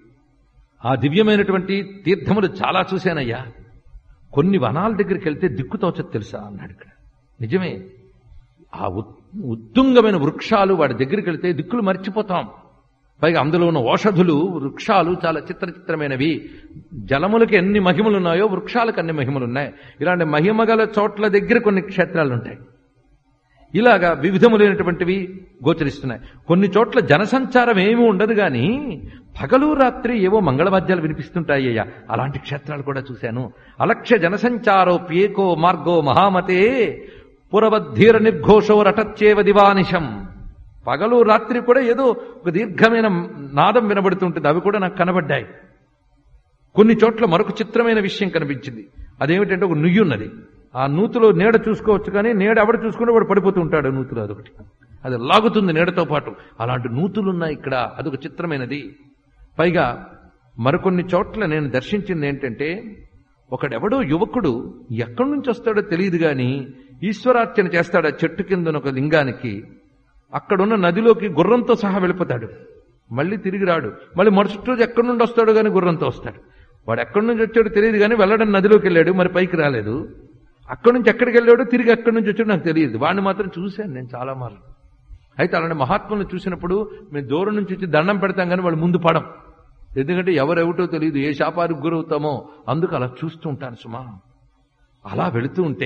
ఆ దివ్యమైనటువంటి తీర్థములు చాలా చూశానయ్యా కొన్ని వనాల దగ్గరికి వెళ్తే దిక్కు తోచదు తెలుసా అన్నాడు ఇక్కడ నిజమే ఆ ఉత్- ఉత్తుంగమైన వృక్షాలు వాడి దగ్గరికి వెళ్తే దిక్కులు మర్చిపోతాం పైగా అందులో ఉన్న ఓషధులు వృక్షాలు చాలా చిత్ర చిత్రమైనవి జలములకి ఎన్ని మహిమలు ఉన్నాయో వృక్షాలకు అన్ని మహిమలు ఉన్నాయి ఇలాంటి మహిమగల చోట్ల దగ్గర కొన్ని క్షేత్రాలు ఉంటాయి ఇలాగా వివిధములైనటువంటివి గోచరిస్తున్నాయి కొన్ని చోట్ల జనసంచారం ఏమీ ఉండదు గాని పగలు రాత్రి ఏవో మంగళవాద్యాలు వినిపిస్తుంటాయి అయ్యా అలాంటి క్షేత్రాలు కూడా చూశాను అలక్ష్య జనసంచారోప్యేకో మార్గో మహామతే పురవద్ధీర నిర్ఘోషో రటచ్చేవ దివానిశం పగలు రాత్రి కూడా ఏదో ఒక దీర్ఘమైన నాదం వినబడుతుంటుంది అవి కూడా నాకు కనబడ్డాయి కొన్ని చోట్ల మరొక చిత్రమైన విషయం కనిపించింది అదేమిటంటే ఒక నుయ్యి ఉన్నది ఆ నూతులో నీడ చూసుకోవచ్చు కానీ నీడ ఎవడు చూసుకుంటే వాడు పడిపోతూ ఉంటాడు నూతులు అదొకటి అది లాగుతుంది నీడతో పాటు అలాంటి నూతులు ఉన్నాయి ఇక్కడ అదొక చిత్రమైనది పైగా మరికొన్ని చోట్ల నేను దర్శించింది ఏంటంటే ఒకడెవడో యువకుడు ఎక్కడి నుంచి వస్తాడో తెలియదు గాని ఈశ్వరార్చన చేస్తాడు ఆ చెట్టు కింద ఒక లింగానికి అక్కడున్న నదిలోకి గుర్రంతో సహా వెళ్ళిపోతాడు మళ్ళీ తిరిగి రాడు మళ్ళీ మరుసటి రోజు ఎక్కడి నుండి వస్తాడు కానీ గుర్రంతో వస్తాడు వాడు ఎక్కడి నుంచి వచ్చాడో తెలియదు కానీ వెళ్ళడం నదిలోకి వెళ్ళాడు మరి పైకి రాలేదు అక్కడి నుంచి ఎక్కడికి వెళ్ళాడో తిరిగి ఎక్కడి నుంచి వచ్చాడో నాకు తెలియదు వాడిని మాత్రం చూశాను నేను చాలా మార్లు అయితే అలాంటి మహాత్ములను చూసినప్పుడు మేము దూరం నుంచి వచ్చి దండం పెడతాం కానీ వాళ్ళు ముందు పడం ఎందుకంటే ఎవరెవటో తెలియదు ఏ శాపానికి గురవుతామో అందుకు అలా చూస్తూ ఉంటాను సుమా అలా వెళుతూ ఉంటే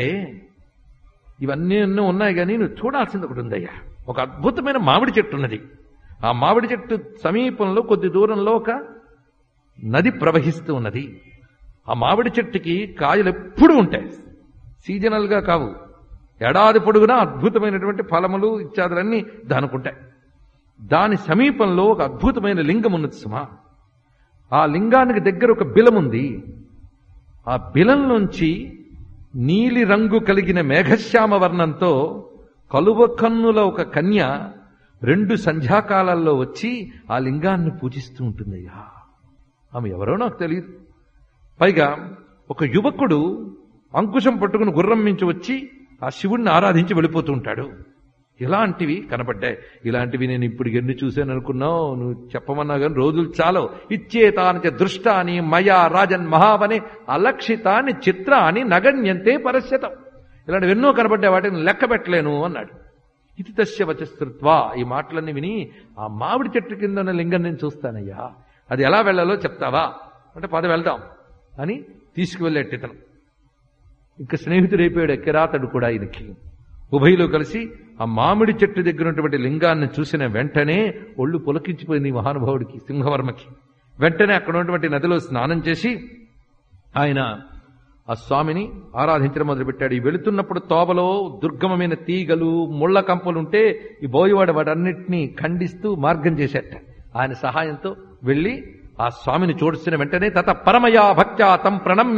ఇవన్నీ ఎన్నో ఉన్నాయి కానీ నువ్వు చూడాల్సింది ఒకటి ఉందయ్యా ఒక అద్భుతమైన మామిడి చెట్టు ఉన్నది ఆ మామిడి చెట్టు సమీపంలో కొద్ది దూరంలో ఒక నది ప్రవహిస్తూ ఉన్నది ఆ మామిడి చెట్టుకి కాయలు ఎప్పుడూ ఉంటాయి సీజనల్ గా కావు ఏడాది పొడుగునా అద్భుతమైనటువంటి ఫలములు ఇత్యాదులన్నీ దానుకుంటాయి దాని సమీపంలో ఒక అద్భుతమైన లింగం ఉన్నది సుమా ఆ లింగానికి దగ్గర ఒక బిలం ఉంది ఆ బిలం నుంచి నీలి రంగు కలిగిన మేఘశ్యామ వర్ణంతో కలువ కన్నుల ఒక కన్య రెండు సంధ్యాకాలాల్లో వచ్చి ఆ లింగాన్ని పూజిస్తూ ఉంటుందయ్యా ఆమె ఎవరో నాకు తెలియదు పైగా ఒక యువకుడు అంకుశం పట్టుకుని గుర్రం మించి వచ్చి ఆ శివుణ్ణి ఆరాధించి వెళ్ళిపోతూ ఉంటాడు ఇలాంటివి కనబడ్డాయి ఇలాంటివి నేను ఇప్పుడు ఎన్ని చూశాను అనుకున్నావు నువ్వు చెప్పమన్నా కానీ రోజులు చాలవు ఇచ్చేతాని దృష్టాని మయా రాజన్ మహావని అలక్షితాని చిత్రాని నగణ్యంతే పరస్యతం ఇలాంటివి ఎన్నో కనబడ్డాయి వాటిని లెక్క పెట్టలేను అన్నాడు ఇది తస్య వచస్తృత్వా ఈ మాటలన్నీ విని ఆ మామిడి చెట్టు కింద ఉన్న లింగం నేను చూస్తానయ్యా అది ఎలా వెళ్ళాలో చెప్తావా అంటే పద వెళ్దాం అని తీసుకువెళ్ళేట్టు ఇతను ఇంకా స్నేహితుడు అయిపోయాడు కిరాతడు కూడా ఈయనకి ఉభయలు కలిసి ఆ మామిడి చెట్టు దగ్గర ఉన్నటువంటి లింగాన్ని చూసిన వెంటనే ఒళ్ళు పులకించిపోయింది ఈ మహానుభావుడికి సింహవర్మకి వెంటనే అక్కడ ఉన్నటువంటి నదిలో స్నానం చేసి ఆయన ఆ స్వామిని ఆరాధించడం మొదలుపెట్టాడు ఈ వెళుతున్నప్పుడు తోబలో దుర్గమమైన తీగలు ముళ్ళ కంపలుంటే ఈ బోయవాడు వాటన్నిటినీ ఖండిస్తూ మార్గం చేసేట ఆయన సహాయంతో వెళ్ళి ఆ స్వామిని చూడుస్తున్న వెంటనే తత పరమయా భక్త్యా తం ప్రణమ్య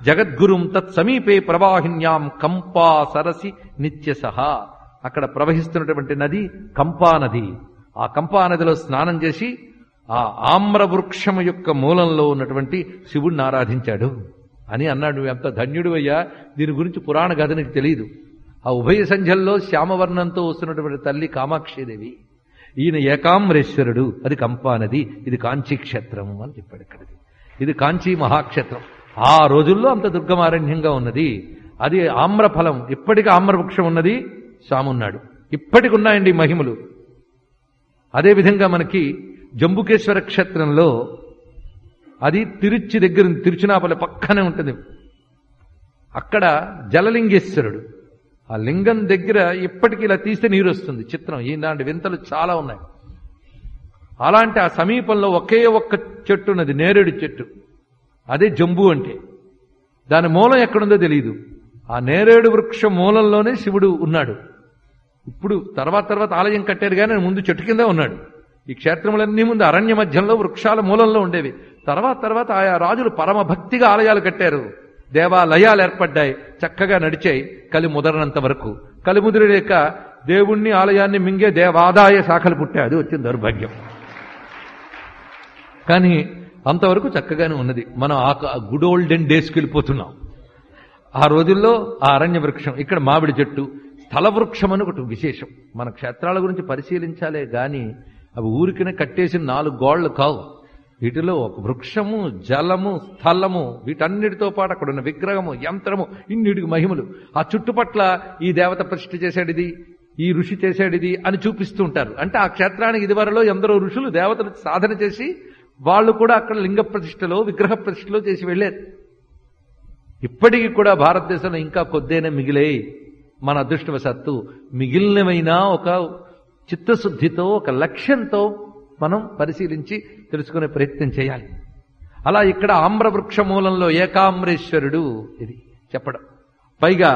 జగద్గురుం తత్ సమీపే ప్రవాహిన్యాం కంపా సరసి నిత్యసహ అక్కడ ప్రవహిస్తున్నటువంటి నది కంపా నది ఆ కంపా నదిలో స్నానం చేసి ఆ ఆమ్ర వృక్షము యొక్క మూలంలో ఉన్నటువంటి శివుణ్ణి ఆరాధించాడు అని అన్నాడు నువ్వు ఎంత ధన్యుడు అయ్యా దీని గురించి పురాణ కథ నీకు తెలియదు ఆ ఉభయ సంధ్యల్లో శ్యామవర్ణంతో వస్తున్నటువంటి తల్లి కామాక్షిదేవి ఈయన ఏకాంబరేశ్వరుడు అది కంపా నది ఇది కాంచీ క్షేత్రం అని చెప్పాడు ఇక్కడిది ఇది కాంచీ మహాక్షేత్రం ఆ రోజుల్లో అంత దుర్గమారణ్యంగా ఉన్నది అది ఆమ్రఫలం ఇప్పటికీ ఆమ్రవృక్షం ఉన్నది సామున్నాడు ఇప్పటికి ఉన్నాయండి ఈ మహిమలు అదేవిధంగా మనకి జంబుకేశ్వర క్షేత్రంలో అది తిరుచి దగ్గర ఉంది. తిరుచునాపల్లి పక్కనే ఉంటుంది అక్కడ జలలింగేశ్వరుడు ఆ లింగం దగ్గర ఇప్పటికీ ఇలా తీస్తే నీరు వస్తుంది చిత్రం ఈనాటి వింతలు చాలా ఉన్నాయి అలాంటి ఆ సమీపంలో ఒకే ఒక్క చెట్టు ఉన్నది నేరేడు చెట్టు అదే జంబు అంటే దాని మూలం ఎక్కడుందో తెలియదు ఆ నేరేడు వృక్ష మూలంలోనే శివుడు ఉన్నాడు ఇప్పుడు తర్వాత తర్వాత ఆలయం కట్టారు కానీ ముందు చెట్టు కిందే ఉన్నాడు ఈ క్షేత్రములన్నీ ముందు అరణ్య మధ్యంలో వృక్షాల మూలంలో ఉండేవి తర్వాత తర్వాత ఆయా రాజులు పరమ భక్తిగా ఆలయాలు కట్టారు దేవాలయాలు ఏర్పడ్డాయి చక్కగా నడిచాయి కలి ముదరనంత వరకు కలి ముదిరేక దేవుణ్ణి ఆలయాన్ని మింగే దేవాదాయ శాఖలు పుట్టాయి అది వచ్చిన దౌర్భాగ్యం కానీ అంతవరకు చక్కగానే ఉన్నది మనం ఆ గుడ్ ఓల్డెన్ డేస్కి వెళ్ళిపోతున్నాం ఆ రోజుల్లో ఆ అరణ్య వృక్షం ఇక్కడ మామిడి చెట్టు స్థల వృక్షం అని ఒకటి విశేషం మన క్షేత్రాల గురించి పరిశీలించాలే గాని అవి ఊరికనే కట్టేసిన నాలుగు గోళ్లు కావు వీటిలో ఒక వృక్షము జలము స్థలము వీటన్నిటితో పాటు అక్కడ ఉన్న విగ్రహము యంత్రము ఇన్నిటికి మహిమలు ఆ చుట్టుపట్ల ఈ దేవత ప్రతిష్ఠ చేశాడిది ఈ ఋషి చేశాడిది అని చూపిస్తూ ఉంటారు అంటే ఆ క్షేత్రానికి ఇదివరలో ఎందరో ఋషులు దేవతలు సాధన చేసి వాళ్ళు కూడా అక్కడ లింగ ప్రతిష్టలో విగ్రహ ప్రతిష్టలో చేసి వెళ్ళారు ఇప్పటికీ కూడా భారతదేశంలో ఇంకా కొద్దేనే మిగిలే మన అదృష్టవశాత్తు మిగిలినవైనా ఒక చిత్తశుద్ధితో ఒక లక్ష్యంతో మనం పరిశీలించి తెలుసుకునే ప్రయత్నం చేయాలి అలా ఇక్కడ ఆమ్రవృక్ష మూలంలో ఏకామ్రేశ్వరుడు ఇది చెప్పడం పైగా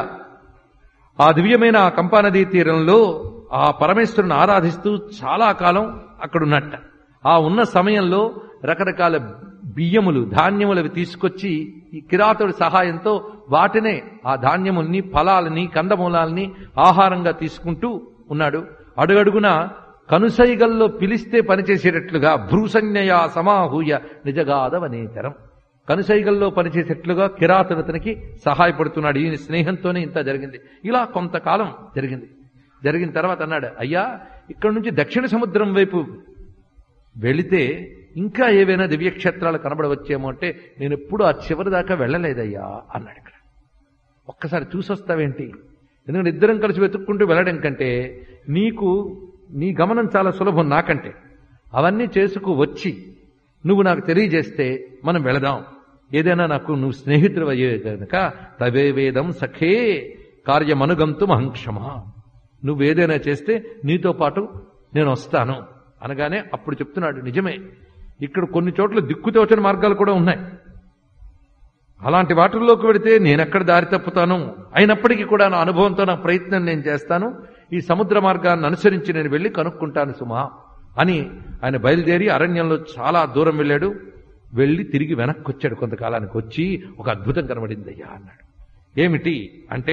ఆ దివ్యమైన ఆ కంపానదీ తీరంలో ఆ పరమేశ్వరుని ఆరాధిస్తూ చాలా కాలం అక్కడున్నట్ట ఆ ఉన్న సమయంలో రకరకాల బియ్యములు ధాన్యములు అవి తీసుకొచ్చి ఈ కిరాతుడి సహాయంతో వాటినే ఆ ధాన్యముల్ని ఫలాలని కందమూలాల్ని ఆహారంగా తీసుకుంటూ ఉన్నాడు అడుగడుగున కనుసైగల్లో పిలిస్తే పనిచేసేటట్లుగా భ్రూసంజ్ఞయా సమాహూయ నిజగాదవనేతరం కనుసైగల్లో పనిచేసేట్లుగా కిరాతుడు అతనికి సహాయపడుతున్నాడు ఈయన స్నేహంతోనే ఇంత జరిగింది ఇలా కొంతకాలం జరిగింది జరిగిన తర్వాత అన్నాడు అయ్యా ఇక్కడ నుంచి దక్షిణ సముద్రం వైపు వెళితే ఇంకా ఏవైనా దివ్యక్షేత్రాలు కనబడవచ్చేమో అంటే నేను ఎప్పుడు ఆ చివరి దాకా వెళ్ళలేదయ్యా అన్నాడు ఇక్కడ ఒక్కసారి చూసొస్తావేంటి ఎందుకంటే ఇద్దరం కలిసి వెతుక్కుంటూ వెళ్ళడం కంటే నీకు నీ గమనం చాలా సులభం నాకంటే అవన్నీ చేసుకు వచ్చి నువ్వు నాకు తెలియజేస్తే మనం వెళదాం ఏదైనా నాకు నువ్వు స్నేహితుడు అయ్యే కనుక తవే వేదం సఖే కార్యమనుగంతు మహంక్షమ నువ్వేదైనా చేస్తే నీతో పాటు నేను వస్తాను అనగానే అప్పుడు చెప్తున్నాడు నిజమే ఇక్కడ కొన్ని చోట్ల దిక్కుతోచని మార్గాలు కూడా ఉన్నాయి అలాంటి వాటిల్లోకి వెడితే నేనెక్కడ దారి తప్పుతాను అయినప్పటికీ కూడా నా అనుభవంతో నా ప్రయత్నం నేను చేస్తాను ఈ సముద్ర మార్గాన్ని అనుసరించి నేను వెళ్ళి కనుక్కుంటాను సుమా అని ఆయన బయలుదేరి అరణ్యంలో చాలా దూరం వెళ్ళాడు వెళ్ళి తిరిగి వెనక్కి వచ్చాడు కొంతకాలానికి వచ్చి ఒక అద్భుతం కనబడింది అయ్యా అన్నాడు ఏమిటి అంటే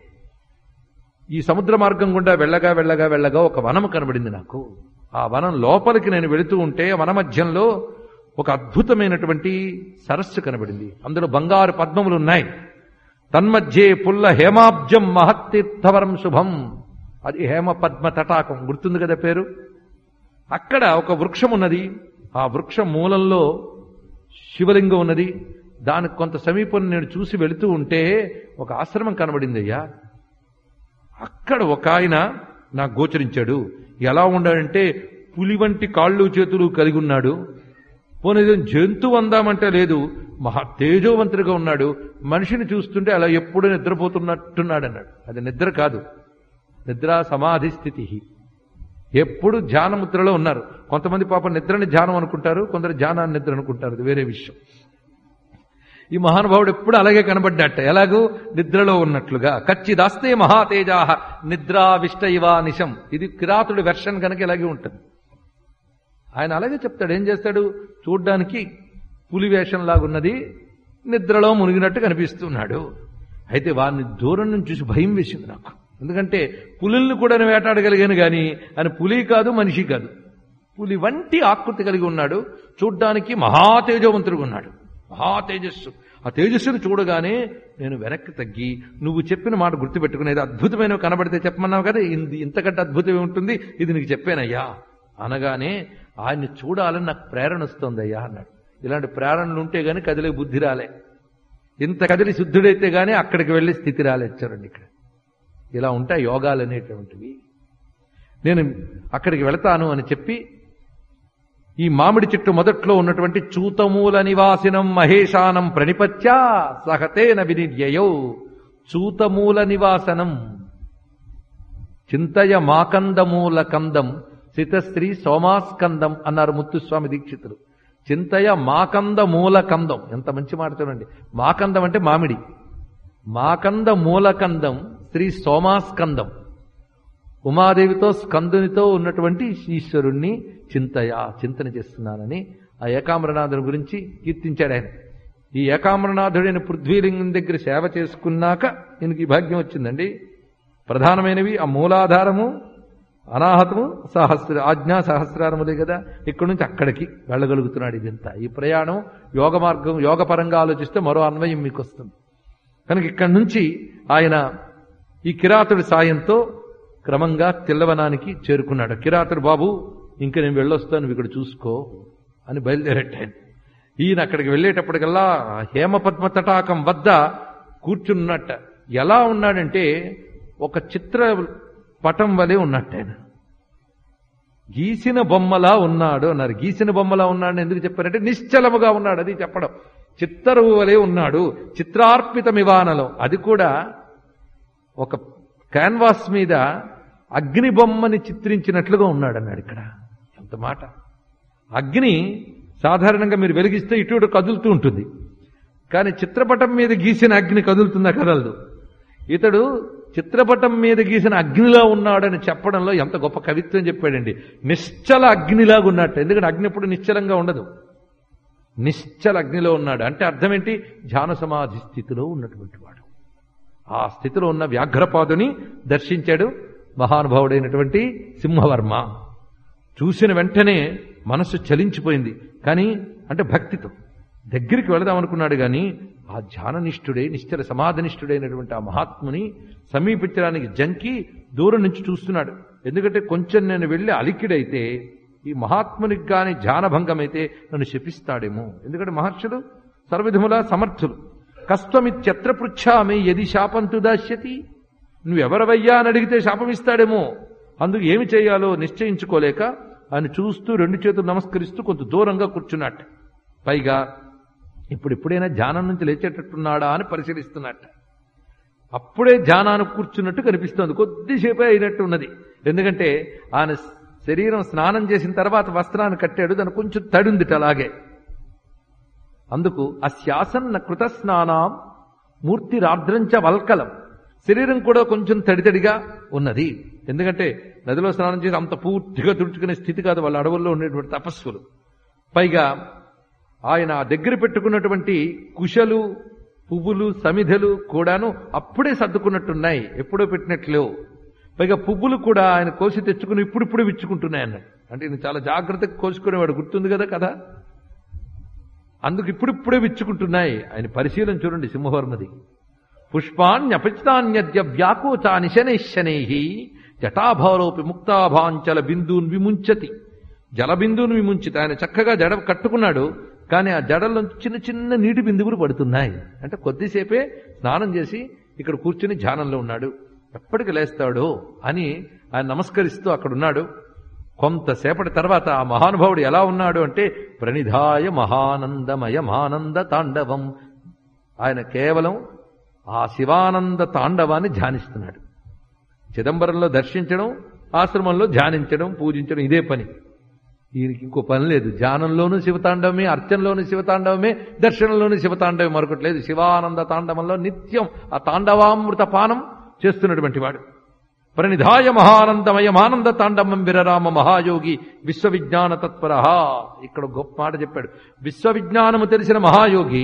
ఈ సముద్ర మార్గం గుండా వెళ్ళగా వెళ్ళగా వెళ్ళగా ఒక వనం కనబడింది నాకు ఆ వనం లోపలికి నేను వెళుతూ ఉంటే వన మధ్యంలో ఒక అద్భుతమైనటువంటి సరస్సు కనబడింది అందులో బంగారు పద్మములు ఉన్నాయి తన్మధ్యే పుల్ల హేమాబ్జం మహత్తీర్థవరం శుభం అది హేమ పద్మ తటాకం గుర్తుంది కదా పేరు అక్కడ ఒక వృక్షం ఉన్నది ఆ వృక్ష మూలంలో శివలింగం ఉన్నది దానికి కొంత సమీపం నేను చూసి వెళుతూ ఉంటే ఒక ఆశ్రమం కనబడింది అయ్యా అక్కడ ఒక ఆయన నాకు గోచరించాడు ఎలా ఉండాడంటే పులి వంటి కాళ్ళు చేతులు కలిగి ఉన్నాడు పోనీ జంతువు అందామంటే లేదు మహా తేజోవంతుడిగా ఉన్నాడు మనిషిని చూస్తుంటే అలా ఎప్పుడు నిద్రపోతున్నట్టున్నాడు అన్నాడు అది నిద్ర కాదు నిద్ర సమాధి స్థితి ఎప్పుడు ధ్యానముద్రలో ఉన్నారు కొంతమంది పాపం నిద్రని ధ్యానం అనుకుంటారు కొందరు ధ్యానాన్ని నిద్ర అనుకుంటారు అది వేరే విషయం ఈ మహానుభావుడు ఎప్పుడు అలాగే కనబడ్డట ఎలాగూ నిద్రలో ఉన్నట్లుగా కచ్చిదాస్తే మహాతేజా నిద్రావిష్ట ఇవా నిశం ఇది కిరాతుడి వెర్షన్ కనుక ఇలాగే ఉంటుంది ఆయన అలాగే చెప్తాడు ఏం చేస్తాడు చూడ్డానికి పులి వేషంలాగున్నది నిద్రలో మునిగినట్టు కనిపిస్తున్నాడు అయితే వారిని దూరం నుంచి చూసి భయం వేసింది నాకు ఎందుకంటే పులుల్ని కూడా నేను వేటాడగలిగాను కానీ ఆయన పులి కాదు మనిషి కాదు పులి వంటి ఆకృతి కలిగి ఉన్నాడు చూడ్డానికి మహా తేజవంతుడుగా ఉన్నాడు మహా తేజస్సు ఆ తేజస్సును చూడగానే నేను వెనక్కి తగ్గి నువ్వు చెప్పిన మాట గుర్తుపెట్టుకునేది అద్భుతమైన కనబడితే చెప్పమన్నావు కదా ఇంది ఇంతకంటే అద్భుతం ఉంటుంది ఇది నీకు చెప్పానయ్యా అనగానే ఆయన్ని చూడాలని నాకు ప్రేరణ వస్తుందయ్యా అన్నాడు ఇలాంటి ప్రేరణలు ఉంటే గాని కదిలే బుద్ధి రాలే ఇంత కదిలి శుద్ధుడైతే గానీ అక్కడికి వెళ్ళే స్థితి రాలేదు చూడండి ఇక్కడ ఇలా ఉంటాయి యోగాలు అనేటువంటివి నేను అక్కడికి వెళతాను అని చెప్పి ఈ మామిడి చెట్టు మొదట్లో ఉన్నటువంటి చూతమూల నివాసినం మహేశానం ప్రణిపత్యా సహతేన వినిర్యయౌ చూతమూల నివాసనం చింతయ మాకందమూల కందం సితశ్రీ సోమాస్కందం అన్నారు ముత్తుస్వామి దీక్షితులు చింతయ మాకంద మూల కందం ఎంత మంచి మాట చూడండి మాకందం అంటే మామిడి మాకంద మూలకందం శ్రీ సోమాస్కందం ఉమాదేవితో స్కందునితో ఉన్నటువంటి ఈశ్వరుణ్ణి చింతయ చింతన చేస్తున్నానని ఆ ఏకామ్రనాథుని గురించి కీర్తించాడు ఆయన ఈ ఏకామ్రనాథుడైన పృథ్వీలింగం దగ్గర సేవ చేసుకున్నాక ఈయనకి ఈ భాగ్యం వచ్చిందండి ప్రధానమైనవి ఆ మూలాధారము అనాహతము సహస్ర ఆజ్ఞా సహస్రారములే కదా ఇక్కడి నుంచి అక్కడికి వెళ్ళగలుగుతున్నాడు ఇదంతా ఈ ప్రయాణం యోగ మార్గం యోగపరంగా ఆలోచిస్తే మరో అన్వయం మీకు వస్తుంది కనుక ఇక్కడి నుంచి ఆయన ఈ కిరాతుడి సాయంతో క్రమంగా తిల్లవనానికి చేరుకున్నాడు కిరాతుడు బాబు ఇంక నేను వెళ్ళొస్తాను నువ్వు ఇక్కడ చూసుకో అని బయలుదేరట్టాను ఈయన అక్కడికి వెళ్ళేటప్పటికల్లా హేమపద్మ తటాకం వద్ద కూర్చున్నట్ట ఎలా ఉన్నాడంటే ఒక చిత్ర పటం వలె ఉన్నట్టు ఆయన గీసిన బొమ్మలా ఉన్నాడు అన్నారు గీసిన బొమ్మలా ఉన్నాడు ఎందుకు చెప్పారంటే నిశ్చలముగా ఉన్నాడు అది చెప్పడం చిత్తరువు వలె ఉన్నాడు చిత్రార్పితమివానలో అది కూడా ఒక క్యాన్వాస్ మీద అగ్ని బొమ్మని చిత్రించినట్లుగా ఉన్నాడు అన్నాడు ఇక్కడ ఎంత మాట అగ్ని సాధారణంగా మీరు వెలిగిస్తే ఇటు ఇటు కదులుతూ ఉంటుంది కానీ చిత్రపటం మీద గీసిన అగ్ని కదులుతుందా కదలదు ఇతడు చిత్రపటం మీద గీసిన అగ్నిలా ఉన్నాడని చెప్పడంలో ఎంత గొప్ప కవిత్వం చెప్పాడండి నిశ్చల అగ్నిలాగా ఉన్నట్టు ఎందుకంటే అగ్ని ఎప్పుడు నిశ్చలంగా ఉండదు నిశ్చల అగ్నిలో ఉన్నాడు అంటే అర్థం ఏంటి ధ్యాన సమాధి స్థితిలో ఉన్నటువంటి వాడు ఆ స్థితిలో ఉన్న వ్యాఘ్రపాదుని దర్శించాడు మహానుభావుడైనటువంటి సింహవర్మ చూసిన వెంటనే మనస్సు చలించిపోయింది కానీ అంటే భక్తితో దగ్గరికి వెళదామనుకున్నాడు కానీ ఆ ధ్యాననిష్ఠుడే నిశ్చల సమాధినిష్ఠుడైనటువంటి ఆ మహాత్ముని సమీపించడానికి జంకి దూరం నుంచి చూస్తున్నాడు ఎందుకంటే కొంచెం నేను వెళ్ళి అలికిడైతే ఈ మహాత్మునికి గాని ధ్యానభంగమైతే నన్ను శపిస్తాడేమో ఎందుకంటే మహర్షులు సర్వవిధములా సమర్థులు కస్త్వమిత్యత్ర పృచ్ఛామి యది శాపంతు దాస్యతి నువ్వెవరవయ్యా అని అడిగితే శాపం ఇస్తాడేమో అందుకు ఏమి చేయాలో నిశ్చయించుకోలేక ఆయన చూస్తూ రెండు చేతులు నమస్కరిస్తూ కొంత దూరంగా కూర్చున్నట్టు పైగా ఇప్పుడు ఎప్పుడైనా ధ్యానం నుంచి లేచేటట్టున్నాడా అని పరిశీలిస్తున్నట్ట అప్పుడే ధ్యానానికి కూర్చున్నట్టు కనిపిస్తోంది కొద్దిసేపే అయినట్టు ఉన్నది ఎందుకంటే ఆయన శరీరం స్నానం చేసిన తర్వాత వస్త్రాన్ని కట్టాడు దానికి కొంచెం తడిందిట అలాగే అందుకు అస్యాసన్న కృత స్నానం మూర్తిరార్ద్రంచ వల్కలం శరీరం కూడా కొంచెం తడితడిగా ఉన్నది ఎందుకంటే నదిలో స్నానం చేసి అంత పూర్తిగా తుడుచుకునే స్థితి కాదు వాళ్ళ అడవుల్లో ఉండేటువంటి తపస్సులు పైగా ఆయన దగ్గర పెట్టుకున్నటువంటి కుశలు పువ్వులు సమిధలు కూడాను అప్పుడే సర్దుకున్నట్టున్నాయి ఎప్పుడో పెట్టినట్లు పైగా పువ్వులు కూడా ఆయన కోసి తెచ్చుకుని ఇప్పుడిప్పుడు విచ్చుకుంటున్నాయి అన్నాడు అంటే ఈయన చాలా జాగ్రత్తగా కోసుకునేవాడు గుర్తుంది కదా కదా అందుకు ఇప్పుడిప్పుడే విచ్చుకుంటున్నాయి ఆయన పరిశీలన చూడండి సింహవర్మది పుష్పాన్యపచితాన్యద్య వ్యాకోచాని శనైశనై జటాభారోపి ముక్తాభాంచల బిందువున్ విముంచతి జలబిందువును విముంచిత ఆయన చక్కగా జడ కట్టుకున్నాడు కానీ ఆ జడల్లో చిన్న చిన్న నీటి బిందువులు పడుతున్నాయి అంటే కొద్దిసేపే స్నానం చేసి ఇక్కడ కూర్చుని ధ్యానంలో ఉన్నాడు ఎప్పటికి లేస్తాడో అని ఆయన నమస్కరిస్తూ అక్కడున్నాడు కొంతసేపటి తర్వాత ఆ మహానుభావుడు ఎలా ఉన్నాడు అంటే ప్రణిధాయ మహానందమయమానంద తాండవం ఆయన కేవలం ఆ శివానంద తాండవాన్ని ధ్యానిస్తున్నాడు చిదంబరంలో దర్శించడం ఆశ్రమంలో ధ్యానించడం పూజించడం ఇదే పని ఈయనకి ఇంకో పని లేదు ధ్యానంలోనూ శివతాండవమే అర్చనలోనూ శివతాండవమే దర్శనంలోనూ శివతాండవం మరొకటి లేదు శివానంద తాండవంలో నిత్యం ఆ తాండవామృత పానం చేస్తున్నటువంటి వాడు ప్రణిధాయ మహానందమయమానంద తాండవం విరరామ మహాయోగి విశ్వవిజ్ఞాన తత్పర ఇక్కడ గొప్ప మాట చెప్పాడు విశ్వవిజ్ఞానము తెలిసిన మహాయోగి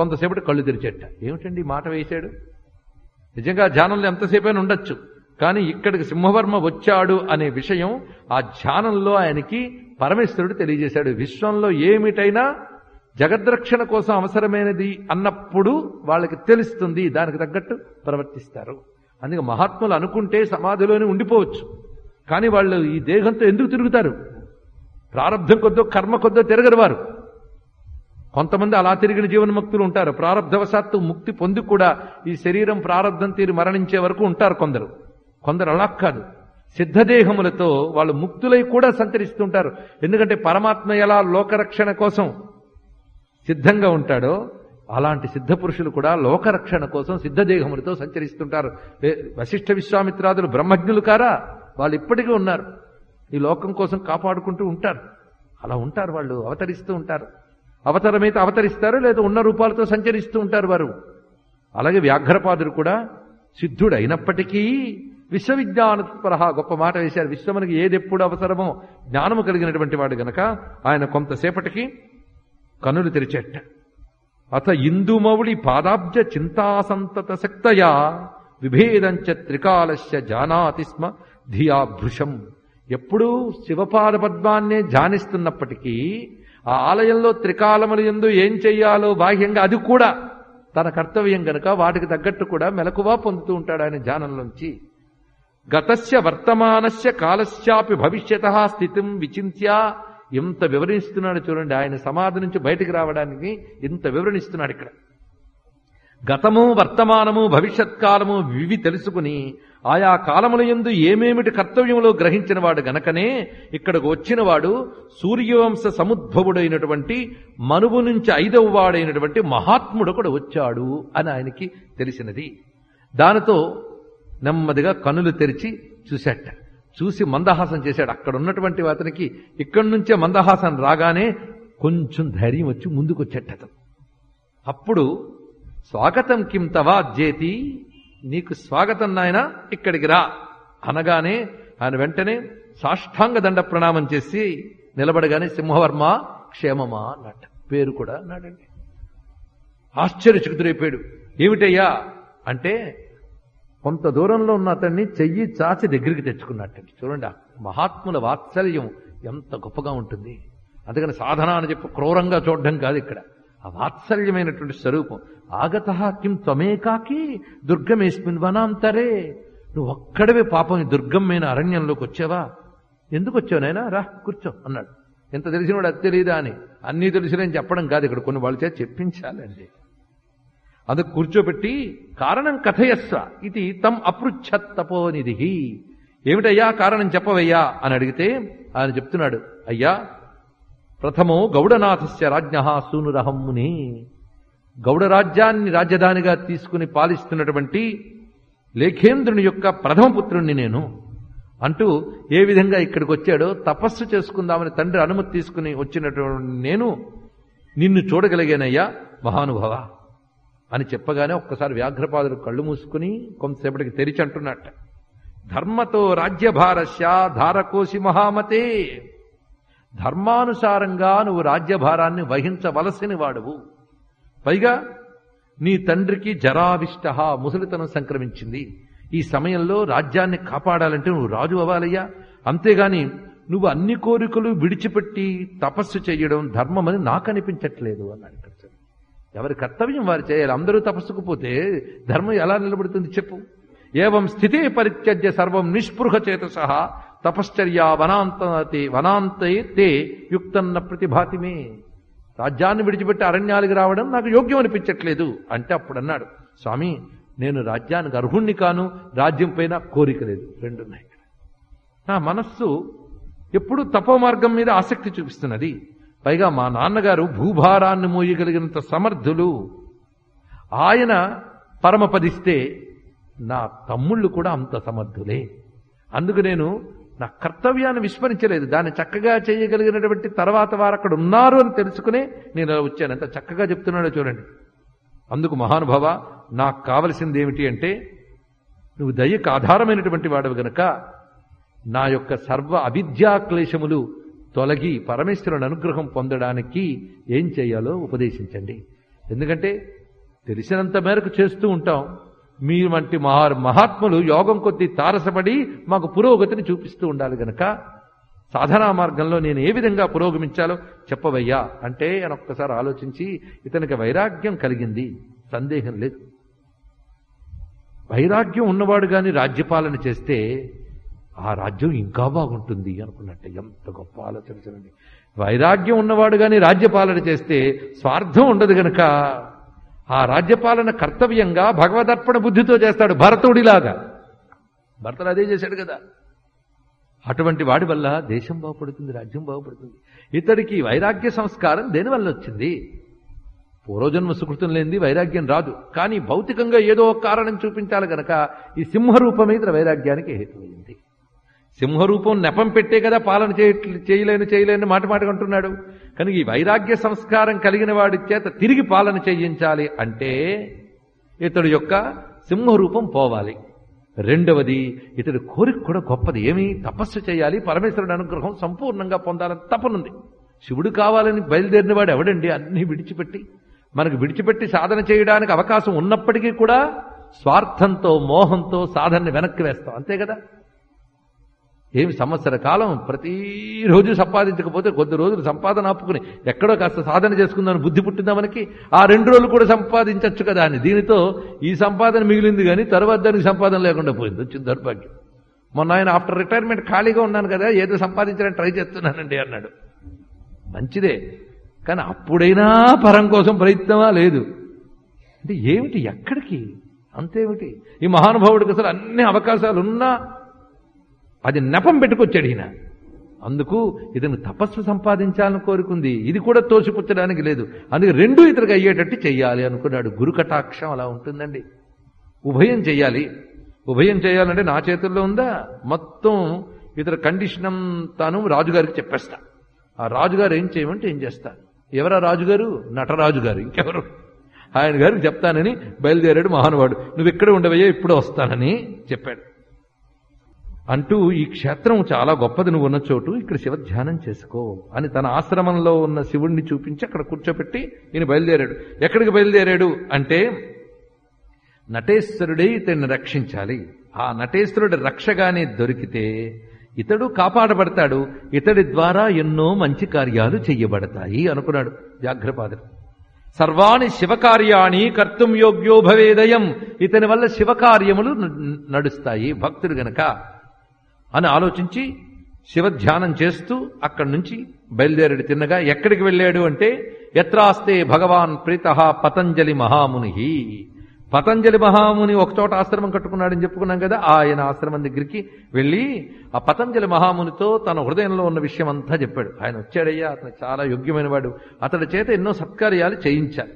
కొంతసేపటి కళ్ళు తెరిచేట ఏమిటండి ఈ మాట వేశాడు నిజంగా ధ్యానంలో ఎంతసేపైనా ఉండొచ్చు కానీ ఇక్కడికి సింహవర్మ వచ్చాడు అనే విషయం ఆ ధ్యానంలో ఆయనకి పరమేశ్వరుడు తెలియజేశాడు విశ్వంలో ఏమిటైనా జగద్రక్షణ కోసం అవసరమైనది అన్నప్పుడు వాళ్ళకి తెలుస్తుంది దానికి తగ్గట్టు ప్రవర్తిస్తారు అందుకే మహాత్ములు అనుకుంటే సమాధిలోనే ఉండిపోవచ్చు కానీ వాళ్ళు ఈ దేహంతో ఎందుకు తిరుగుతారు ప్రారంధం కొద్దో కర్మ కొద్దో తిరగరు వారు కొంతమంది అలా తిరిగిన జీవన్ముక్తులు ఉంటారు ప్రారంధవశాత్తు ముక్తి పొంది కూడా ఈ శరీరం ప్రారంధం తీరి మరణించే వరకు ఉంటారు కొందరు కొందరు అలా కాదు సిద్ధదేహములతో వాళ్ళు ముక్తులై కూడా సంచరిస్తుంటారు ఎందుకంటే పరమాత్మ ఎలా లోకరక్షణ కోసం సిద్ధంగా ఉంటాడో అలాంటి సిద్ధ పురుషులు కూడా లోకరక్షణ కోసం సిద్ధదేహములతో సంచరిస్తుంటారు ఏ, వశిష్ఠ విశ్వామిత్రాదులు బ్రహ్మజ్ఞులు కారా వాళ్ళు ఇప్పటికీ ఉన్నారు ఈ లోకం కోసం కాపాడుకుంటూ ఉంటారు అలా ఉంటారు వాళ్ళు అవతరిస్తూ ఉంటారు అవతరమైతే అవతరిస్తారు లేదా ఉన్న రూపాలతో సంచరిస్తూ ఉంటారు వారు అలాగే వ్యాఘ్రపాదుడు కూడా సిద్ధుడు అయినప్పటికీ విశ్వవిజ్ఞానపర గొప్ప మాట వేశారు విశ్వమునికి ఏది ఎప్పుడు అవసరమో జ్ఞానము కలిగినటువంటి వాడు గనక ఆయన కొంతసేపటికి కనులు తెరిచేట అత ఇందుమౌళి పాదాబ్జ చింతాసంతత శక్తయా విభేదంచ త్రికాలస్య జానాతి స్మ ధియా భృశం ఎప్పుడూ శివపాద పద్మాన్నే ధ్యానిస్తున్నప్పటికీ ఆ ఆలయంలో త్రికాలములు ఎందు ఏం చెయ్యాలో బాహ్యంగా అది కూడా తన కర్తవ్యం గనక వాటికి తగ్గట్టు కూడా మెలకువా పొందుతూ ఉంటాడు ఆయన ధ్యానంలోంచి గతస్య వర్తమానస్య కాలస్యాపి భవిష్యత స్థితిం విచింత్య ఎంత వివరిస్తున్నాడు చూడండి ఆయన సమాధి నుంచి బయటికి రావడానికి ఇంత వివరణిస్తున్నాడు ఇక్కడ గతము వర్తమానము భవిష్యత్ కాలము వివి తెలుసుకుని ఆయా కాలముల యందు ఏమేమిటి కర్తవ్యములో గ్రహించిన వాడు గనకనే ఇక్కడికి వచ్చిన వాడు సూర్యవంశ సముద్భవుడైనటువంటి మనువు నుంచి ఐదవ వాడైనటువంటి మహాత్ముడు కూడా వచ్చాడు అని ఆయనకి తెలిసినది దానితో నెమ్మదిగా కనులు తెరిచి చూశాట చూసి మందహాసం చేశాడు అక్కడ ఉన్నటువంటి అతనికి ఇక్కడి నుంచే మందహాసం రాగానే కొంచెం ధైర్యం వచ్చి ముందుకొచ్చేట అతను అప్పుడు స్వాగతం కిం తవా జేతి నీకు స్వాగతం నాయన ఇక్కడికి రా అనగానే ఆయన వెంటనే సాష్టాంగ దండ ప్రణామం చేసి నిలబడగానే సింహవర్మ క్షేమమా అన్నట్ట పేరు కూడా అన్నాడండి ఆశ్చర్యచకుతురైపోయాడు ఏమిటయ్యా అంటే కొంత దూరంలో ఉన్న అతన్ని చెయ్యి చాచి దగ్గరికి తెచ్చుకున్నట్టండి చూడండి ఆ మహాత్ముల వాత్సల్యం ఎంత గొప్పగా ఉంటుంది అందుకని సాధన అని చెప్పి క్రూరంగా చూడడం కాదు ఇక్కడ ఆ వాత్సల్యమైనటువంటి స్వరూపం ఆగత కిం త్వమేకాకి దుర్గమేస్మిన్ వనాంతరే నువ్వు ఒక్కడవే పాపం ఈ దుర్గమైన అరణ్యంలోకి వచ్చావా ఎందుకు వచ్చావు నాయనా రా కూర్చో అన్నాడు ఎంత తెలిసినవాడు అది తెలియదా అని అన్నీ తెలిసినని చెప్పడం కాదు ఇక్కడ కొన్ని వాళ్ళ చేత చెప్పించాలండి అందుకు కూర్చోబెట్టి కారణం కథయస్వ ఇది తం అపృచ్ఛత్ తపోనిధి ఏమిటయ్యా కారణం చెప్పవయ్యా అని అడిగితే ఆయన చెప్తున్నాడు అయ్యా ప్రథమో గౌడనాథస్య రాజ్ఞ సూనురహం ముని గౌడ రాజ్యాన్ని రాజధానిగా తీసుకుని పాలిస్తున్నటువంటి లేఖేంద్రుని యొక్క ప్రథమ పుత్రుణ్ణి నేను అంటూ ఏ విధంగా ఇక్కడికి వచ్చాడో తపస్సు చేసుకుందామని తండ్రి అనుమతి తీసుకుని వచ్చినటువంటి నేను నిన్ను చూడగలిగానయ్యా మహానుభవ అని చెప్పగానే ఒక్కసారి వ్యాఘ్రపాదులు కళ్ళు మూసుకుని కొంతసేపటికి తెరిచి అంటున్నట్ట ధర్మతో రాజ్యభారస్య ధారకోశి మహామతే ధర్మానుసారంగా నువ్వు రాజ్యభారాన్ని వహించవలసిన వాడువు పైగా నీ తండ్రికి జరావిష్ట ముసలితనం సంక్రమించింది ఈ సమయంలో రాజ్యాన్ని కాపాడాలంటే నువ్వు రాజు అవ్వాలయ్యా అంతేగాని నువ్వు అన్ని కోరికలు విడిచిపెట్టి తపస్సు చేయడం ధర్మమని నాకు అనిపించట్లేదు అన్నాడు ఇక్కడ చూడండి. ఎవరి కర్తవ్యం వారు చేయాలి అందరూ తపస్సుకు పోతే ధర్మం ఎలా నిలబడుతుంది చెప్పు ఏవం స్థితే పరిత్యజ్య సర్వం నిస్పృహ చేత సహా తపశ్చర్య వనాంతే వనాంతే తే యుక్తన్న ప్రతిభాతిమే రాజ్యాన్ని విడిచిపెట్టి అరణ్యాలకు రావడం నాకు యోగ్యం అనిపించట్లేదు అంటే అప్పుడు అన్నాడు స్వామి నేను రాజ్యానికి అర్హుణ్ణి కాను రాజ్యం పైన కోరిక లేదు రెండున్నాయి ఇక్కడ నా మనస్సు ఎప్పుడు తపో మార్గం మీద ఆసక్తి చూపిస్తున్నది పైగా మా నాన్నగారు భూభారాన్ని మోయగలిగినంత సమర్థులు ఆయన పరమపదిస్తే నా తమ్ముళ్ళు కూడా అంత సమర్థులే అందుకు నేను నా కర్తవ్యాన్ని విస్మరించలేదు దాన్ని చక్కగా చేయగలిగినటువంటి తర్వాత వారు అక్కడ ఉన్నారు అని తెలుసుకునే నేను అలా వచ్చాను ఎంత చక్కగా చెప్తున్నాడో చూడండి అందుకు మహానుభావ నాకు కావలసింది ఏమిటి అంటే నువ్వు దయకు ఆధారమైనటువంటి వాడవు గనక నా యొక్క సర్వ అవిద్యా క్లేశములు తొలగి పరమేశ్వరుని అనుగ్రహం పొందడానికి ఏం చేయాలో ఉపదేశించండి ఎందుకంటే తెలిసినంత మేరకు చేస్తూ ఉంటాం మీ వంటి మహా మహాత్ములు యోగం కొద్దీ తారసపడి మాకు పురోగతిని చూపిస్తూ ఉండాలి గనక సాధనా మార్గంలో నేను ఏ విధంగా పురోగమించాలో చెప్పవయ్యా అంటే అని ఒక్కసారి ఆలోచించి ఇతనికి వైరాగ్యం కలిగింది సందేహం లేదు వైరాగ్యం ఉన్నవాడు గాని రాజ్యపాలన చేస్తే ఆ రాజ్యం ఇంకా బాగుంటుంది అనుకున్నట్టే ఎంత గొప్ప ఆలోచన చూడండి వైరాగ్యం ఉన్నవాడు గాని రాజ్యపాలన చేస్తే స్వార్థం ఉండదు గనక ఆ రాజ్యపాలన కర్తవ్యంగా భగవదర్పణ బుద్ధితో చేస్తాడు భరతుడిలాగా భరతుడు అదే చేశాడు కదా అటువంటి వాడి వల్ల దేశం బాగుపడుతుంది రాజ్యం బాగుపడుతుంది ఇతడికి వైరాగ్య సంస్కారం దేనివల్ల వచ్చింది పూర్వజన్మ సుకృతం లేనిది వైరాగ్యం రాదు కానీ భౌతికంగా ఏదో ఒక కారణం చూపించాలి గనక ఈ సింహరూపమే ఇతర వైరాగ్యానికి హేతువైంది సింహరూపం నెపం పెట్టే కదా పాలన చేయ చేయలేను చేయలేని మాట మాటగా అంటున్నాడు కనుక ఈ వైరాగ్య సంస్కారం కలిగిన వాడి చేత తిరిగి పాలన చేయించాలి అంటే ఇతడు యొక్క సింహరూపం పోవాలి రెండవది ఇతడి కోరిక కూడా గొప్పది ఏమి తపస్సు చేయాలి పరమేశ్వరుడి అనుగ్రహం సంపూర్ణంగా పొందాలని తపనుంది శివుడు కావాలని బయలుదేరిన వాడు ఎవడండి అన్నీ విడిచిపెట్టి మనకు విడిచిపెట్టి సాధన చేయడానికి అవకాశం ఉన్నప్పటికీ కూడా స్వార్థంతో మోహంతో సాధనని వెనక్కి వేస్తాం అంతే కదా ఏమి సంవత్సర కాలం ప్రతిరోజు సంపాదించకపోతే కొద్ది రోజులు సంపాదన ఆపుకుని ఎక్కడో కాస్త సాధన చేసుకుందామని బుద్ధి పుట్టిందా మనకి ఆ రెండు రోజులు కూడా సంపాదించవచ్చు కదా అని దీనితో ఈ సంపాదన మిగిలింది కానీ తర్వాత దానికి సంపాదన లేకుండా పోయింది వచ్చింది దౌర్భాగ్యం మొన్న ఆయన ఆఫ్టర్ రిటైర్మెంట్ ఖాళీగా ఉన్నాను కదా ఏదో సంపాదించడానికి ట్రై చేస్తున్నానండి అన్నాడు మంచిదే కానీ అప్పుడైనా పరం కోసం ప్రయత్నమా లేదు అంటే ఏమిటి ఎక్కడికి అంతేమిటి ఈ మహానుభావుడికి అసలు అన్ని అవకాశాలు ఉన్నా అది నెపం పెట్టుకొచ్చాడు ఈయన అందుకు ఇతను తపస్సు సంపాదించాలని కోరుకుంది ఇది కూడా తోసిపుచ్చడానికి లేదు అందుకే రెండు ఇతనికి అయ్యేటట్టు చెయ్యాలి అనుకున్నాడు గురు కటాక్షం అలా ఉంటుందండి ఉభయం చెయ్యాలి ఉభయం చేయాలంటే నా చేతుల్లో ఉందా మొత్తం ఇతర కండిషన్ తాను రాజుగారికి చెప్పేస్తా ఆ రాజుగారు ఏం చేయమంటే ఏం చేస్తా ఎవరా రాజుగారు నటరాజు గారు ఇంకెవరు ఆయన గారికి చెప్తానని బయలుదేరాడు మహానుభావుడు నువ్వు ఇక్కడ ఉండవయ్యా ఇప్పుడు వస్తానని చెప్పాడు అంటూ ఈ క్షేత్రం చాలా గొప్పది నువ్వు ఉన్న చోటు ఇక్కడ శివ ధ్యానం చేసుకో అని తన ఆశ్రమంలో ఉన్న శివుణ్ణి చూపించి అక్కడ కూర్చోపెట్టి ఈయన బయలుదేరాడు ఎక్కడికి బయలుదేరాడు అంటే నటేశ్వరుడే ఇతన్ని రక్షించాలి ఆ నటేశ్వరుడి రక్షగానే దొరికితే ఇతడు కాపాడబడతాడు ఇతడి ద్వారా ఎన్నో మంచి కార్యాలు చెయ్యబడతాయి అనుకున్నాడు వ్యాఘ్రపాదుడు సర్వాణి శివకార్యాణి కర్తం యోగ్యో భవేదయం ఇతని వల్ల శివకార్యములు న- నడుస్తాయి భక్తుడు గనక అని ఆలోచించి శివధ్యానం చేస్తూ అక్కడి నుంచి బయలుదేరాడు తిన్నగా ఎక్కడికి వెళ్ళాడు అంటే ఎత్రాస్తే భగవాన్ ప్రీత పతంజలి మహాముని పతంజలి మహాముని ఒకచోట ఆశ్రమం కట్టుకున్నాడని చెప్పుకున్నాం కదా ఆయన ఆశ్రమం దగ్గరికి వెళ్ళి ఆ పతంజలి మహామునితో తన హృదయంలో ఉన్న విషయం అంతా చెప్పాడు ఆయన వచ్చాడయ్యా అతను చాలా యోగ్యమైన వాడు అతడి చేత ఎన్నో సత్కార్యాలు చేయించాలి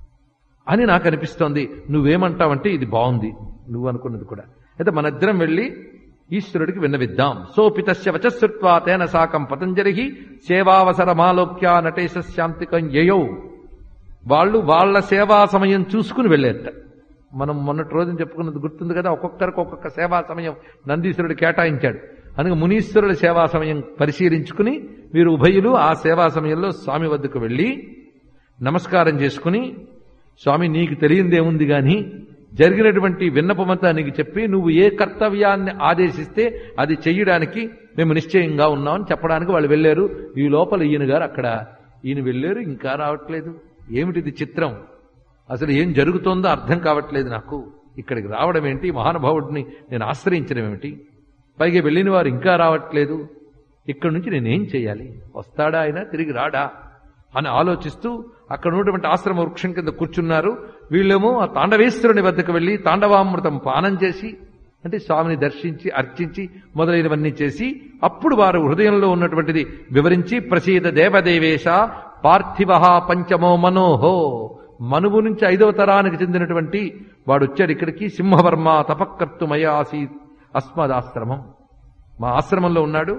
అని నాకు అనిపిస్తోంది నువ్వేమంటావంటే ఇది బాగుంది నువ్వు అనుకున్నది కూడా అయితే మన ఇద్దరం వెళ్ళి ఈశ్వరుడికి విన్నవిద్దాం సోపితస్య వచశ్రుత్వా తేన సాకం పతంజలి సేవావసరమాలోక్య నటేశాంతికం యయౌ వాళ్ళు వాళ్ళ సేవా సమయం చూసుకుని వెళ్ళేట మనం మొన్నటి రోజున చెప్పుకున్నది గుర్తుంది కదా ఒక్కొక్కరికి ఒక్కొక్క సేవా సమయం నందీశ్వరుడు కేటాయించాడు అందుకే మునీశ్వరుడి సేవా సమయం పరిశీలించుకుని వీరు ఉభయులు ఆ సేవా సమయంలో స్వామి వద్దకు వెళ్ళి నమస్కారం చేసుకుని స్వామి నీకు తెలియందేముంది గాని జరిగినటువంటి విన్నపమంతా నీకు చెప్పి నువ్వు ఏ కర్తవ్యాన్ని ఆదేశిస్తే అది చెయ్యడానికి మేము నిశ్చయంగా ఉన్నామని చెప్పడానికి వాళ్ళు వెళ్ళారు ఈ లోపల ఈయన గారు అక్కడ ఈయన వెళ్ళారు ఇంకా రావట్లేదు ఏమిటిది చిత్రం అసలు ఏం జరుగుతోందో అర్థం కావట్లేదు నాకు ఇక్కడికి రావడం ఏంటి మహానుభావుడిని నేను ఆశ్రయించడం ఏమిటి పైగా వెళ్ళిన వారు ఇంకా రావట్లేదు ఇక్కడి నుంచి నేనేం చేయాలి వస్తాడా ఆయన తిరిగి రాడా అని ఆలోచిస్తూ అక్కడ ఉన్నటువంటి ఆశ్రమ వృక్షం కింద కూర్చున్నారు వీళ్ళేమో ఆ తాండవేశ్వరుని వద్దకు వెళ్ళి తాండవామృతం పానం చేసి అంటే స్వామిని దర్శించి అర్చించి మొదలైనవన్నీ చేసి అప్పుడు వారు హృదయంలో ఉన్నటువంటిది వివరించి ప్రసీద దేవదేవేశ పార్థివ పంచమో మనోహో మనువు నుంచి ఐదవ తరానికి చెందినటువంటి వాడు వచ్చాడు ఇక్కడికి సింహవర్మ తపక్కర్తు మయాసి అస్మదాశ్రమం మా ఆశ్రమంలో ఉన్నాడు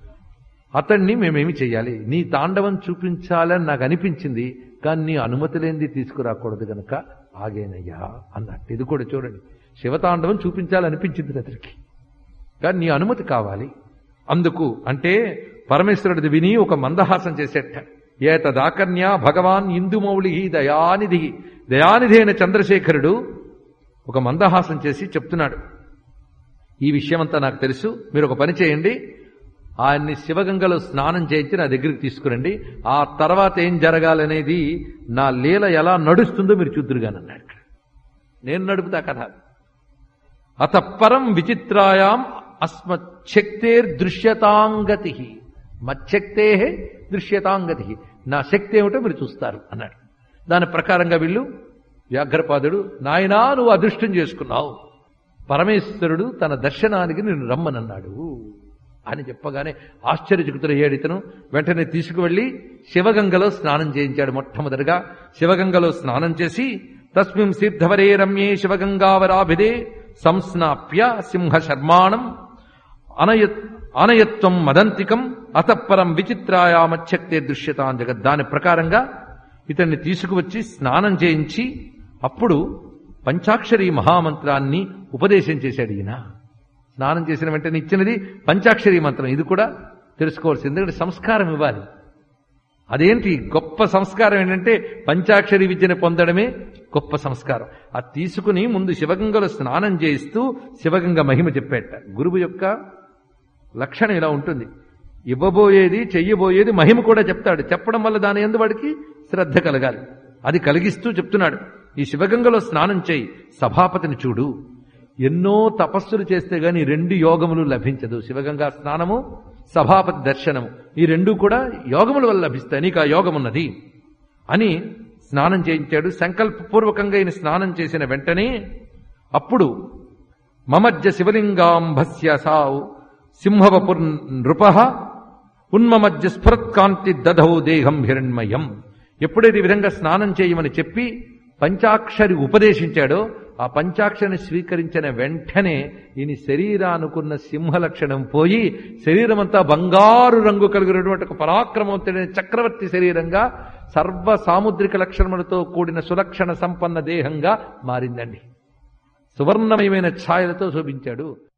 అతన్ని మేమేమి చెయ్యాలి నీ తాండవం చూపించాలని నాకు అనిపించింది కానీ నీ అనుమతి లేనిది తీసుకురాకూడదు గనక ఆగేనయ్యా అన్నట్టు ఇది కూడా చూడండి శివతాండవం చూపించాలనిపించింది అతనికి కానీ నీ అనుమతి కావాలి అందుకు అంటే పరమేశ్వరుడిది విని ఒక మందహాసం చేసేట ఏతదాకర్ణ్యా భగవాన్ ఇందుమౌళి దయానిధి దయానిధి అయిన చంద్రశేఖరుడు ఒక మందహాసం చేసి చెప్తున్నాడు ఈ విషయమంతా నాకు తెలుసు మీరు ఒక పని చేయండి ఆయన్ని శివగంగలో స్నానం చేయించి నా దగ్గరికి తీసుకురండి ఆ తర్వాత ఏం జరగాలనేది నా లీల ఎలా నడుస్తుందో మీరు చూద్దురుగానన్నాడు నేను నడుపుతా కథ అతపరం విచిత్రాయాం అస్మశక్తేర్ దృశ్యతాంగతి మచ్చక్తే దృశ్యతాంగతి నా శక్తి ఏమిటో మీరు చూస్తారు అన్నాడు దాని ప్రకారంగా వీళ్ళు వ్యాఘ్రపాదుడు నాయనా నువ్వు అదృష్టం చేసుకున్నావు పరమేశ్వరుడు తన దర్శనానికి నిన్ను రమ్మనన్నాడు అని చెప్పగానే ఆశ్చర్యచకుతుడయ్యాడు ఇతను వెంటనే తీసుకువెళ్లి శివగంగలో స్నానం చేయించాడు మొట్టమొదటిగా శివగంగలో స్నానం చేసి తస్మిన్ సిద్ధవరే రమ్యే శివగంగావరాభిదే సంస్నాప్య సింహ శర్మాణం అనయ అనయత్వం మదంతికం అతఃపరం విచిత్రాయామచ్చక్తే దృశ్యతాం జగత్ దాని ప్రకారంగా ఇతన్ని తీసుకువచ్చి స్నానం చేయించి అప్పుడు పంచాక్షరి మహామంత్రాన్ని ఉపదేశం చేశాడు ఈయన స్నానం చేసిన వెంటనే ఇచ్చినది పంచాక్షరి మంత్రం ఇది కూడా తెలుసుకోవాల్సింది ఎందుకంటే సంస్కారం ఇవ్వాలి అదేంటి గొప్ప సంస్కారం ఏంటంటే పంచాక్షరి విద్యను పొందడమే గొప్ప సంస్కారం అది తీసుకుని ముందు శివగంగలో స్నానం చేయిస్తూ శివగంగ మహిమ చెప్పేట గురువు యొక్క లక్షణం ఇలా ఉంటుంది ఇవ్వబోయేది చెయ్యబోయేది మహిమ కూడా చెప్తాడు చెప్పడం వల్ల దాని ఎందు వాడికి శ్రద్ధ కలగాలి అది కలిగిస్తూ చెప్తున్నాడు ఈ శివగంగలో స్నానం చేయి సభాపతిని చూడు ఎన్నో తపస్సులు చేస్తే గాని రెండు యోగములు లభించదు శివగంగా స్నానము సభాపతి దర్శనము ఈ రెండు కూడా యోగముల వల్ల లభిస్తాయి నీకు ఆ యోగం ఉన్నది అని స్నానం చేయించాడు సంకల్పపూర్వకంగా ఈయన స్నానం చేసిన వెంటనే అప్పుడు మమజ్జ శివలింగాంభస్య సావు సింహవపుర్ నృప ఉన్మమజ్జ స్ఫురత్కాంతి దధౌ దేహం హిరణ్మయం ఎప్పుడైతే ఈ విధంగా స్నానం చేయమని చెప్పి పంచాక్షరి ఉపదేశించాడో ఆ పంచాక్షరిని స్వీకరించిన వెంటనే ఈయన శరీరానుకున్న సింహ లక్షణం పోయి శరీరం అంతా బంగారు రంగు కలిగినటువంటి ఒక పరాక్రమవంతుడైన చక్రవర్తి శరీరంగా సర్వ సాముద్రిక లక్షణములతో కూడిన సులక్షణ సంపన్న దేహంగా మారిందండి సువర్ణమయమైన ఛాయలతో శోభించాడు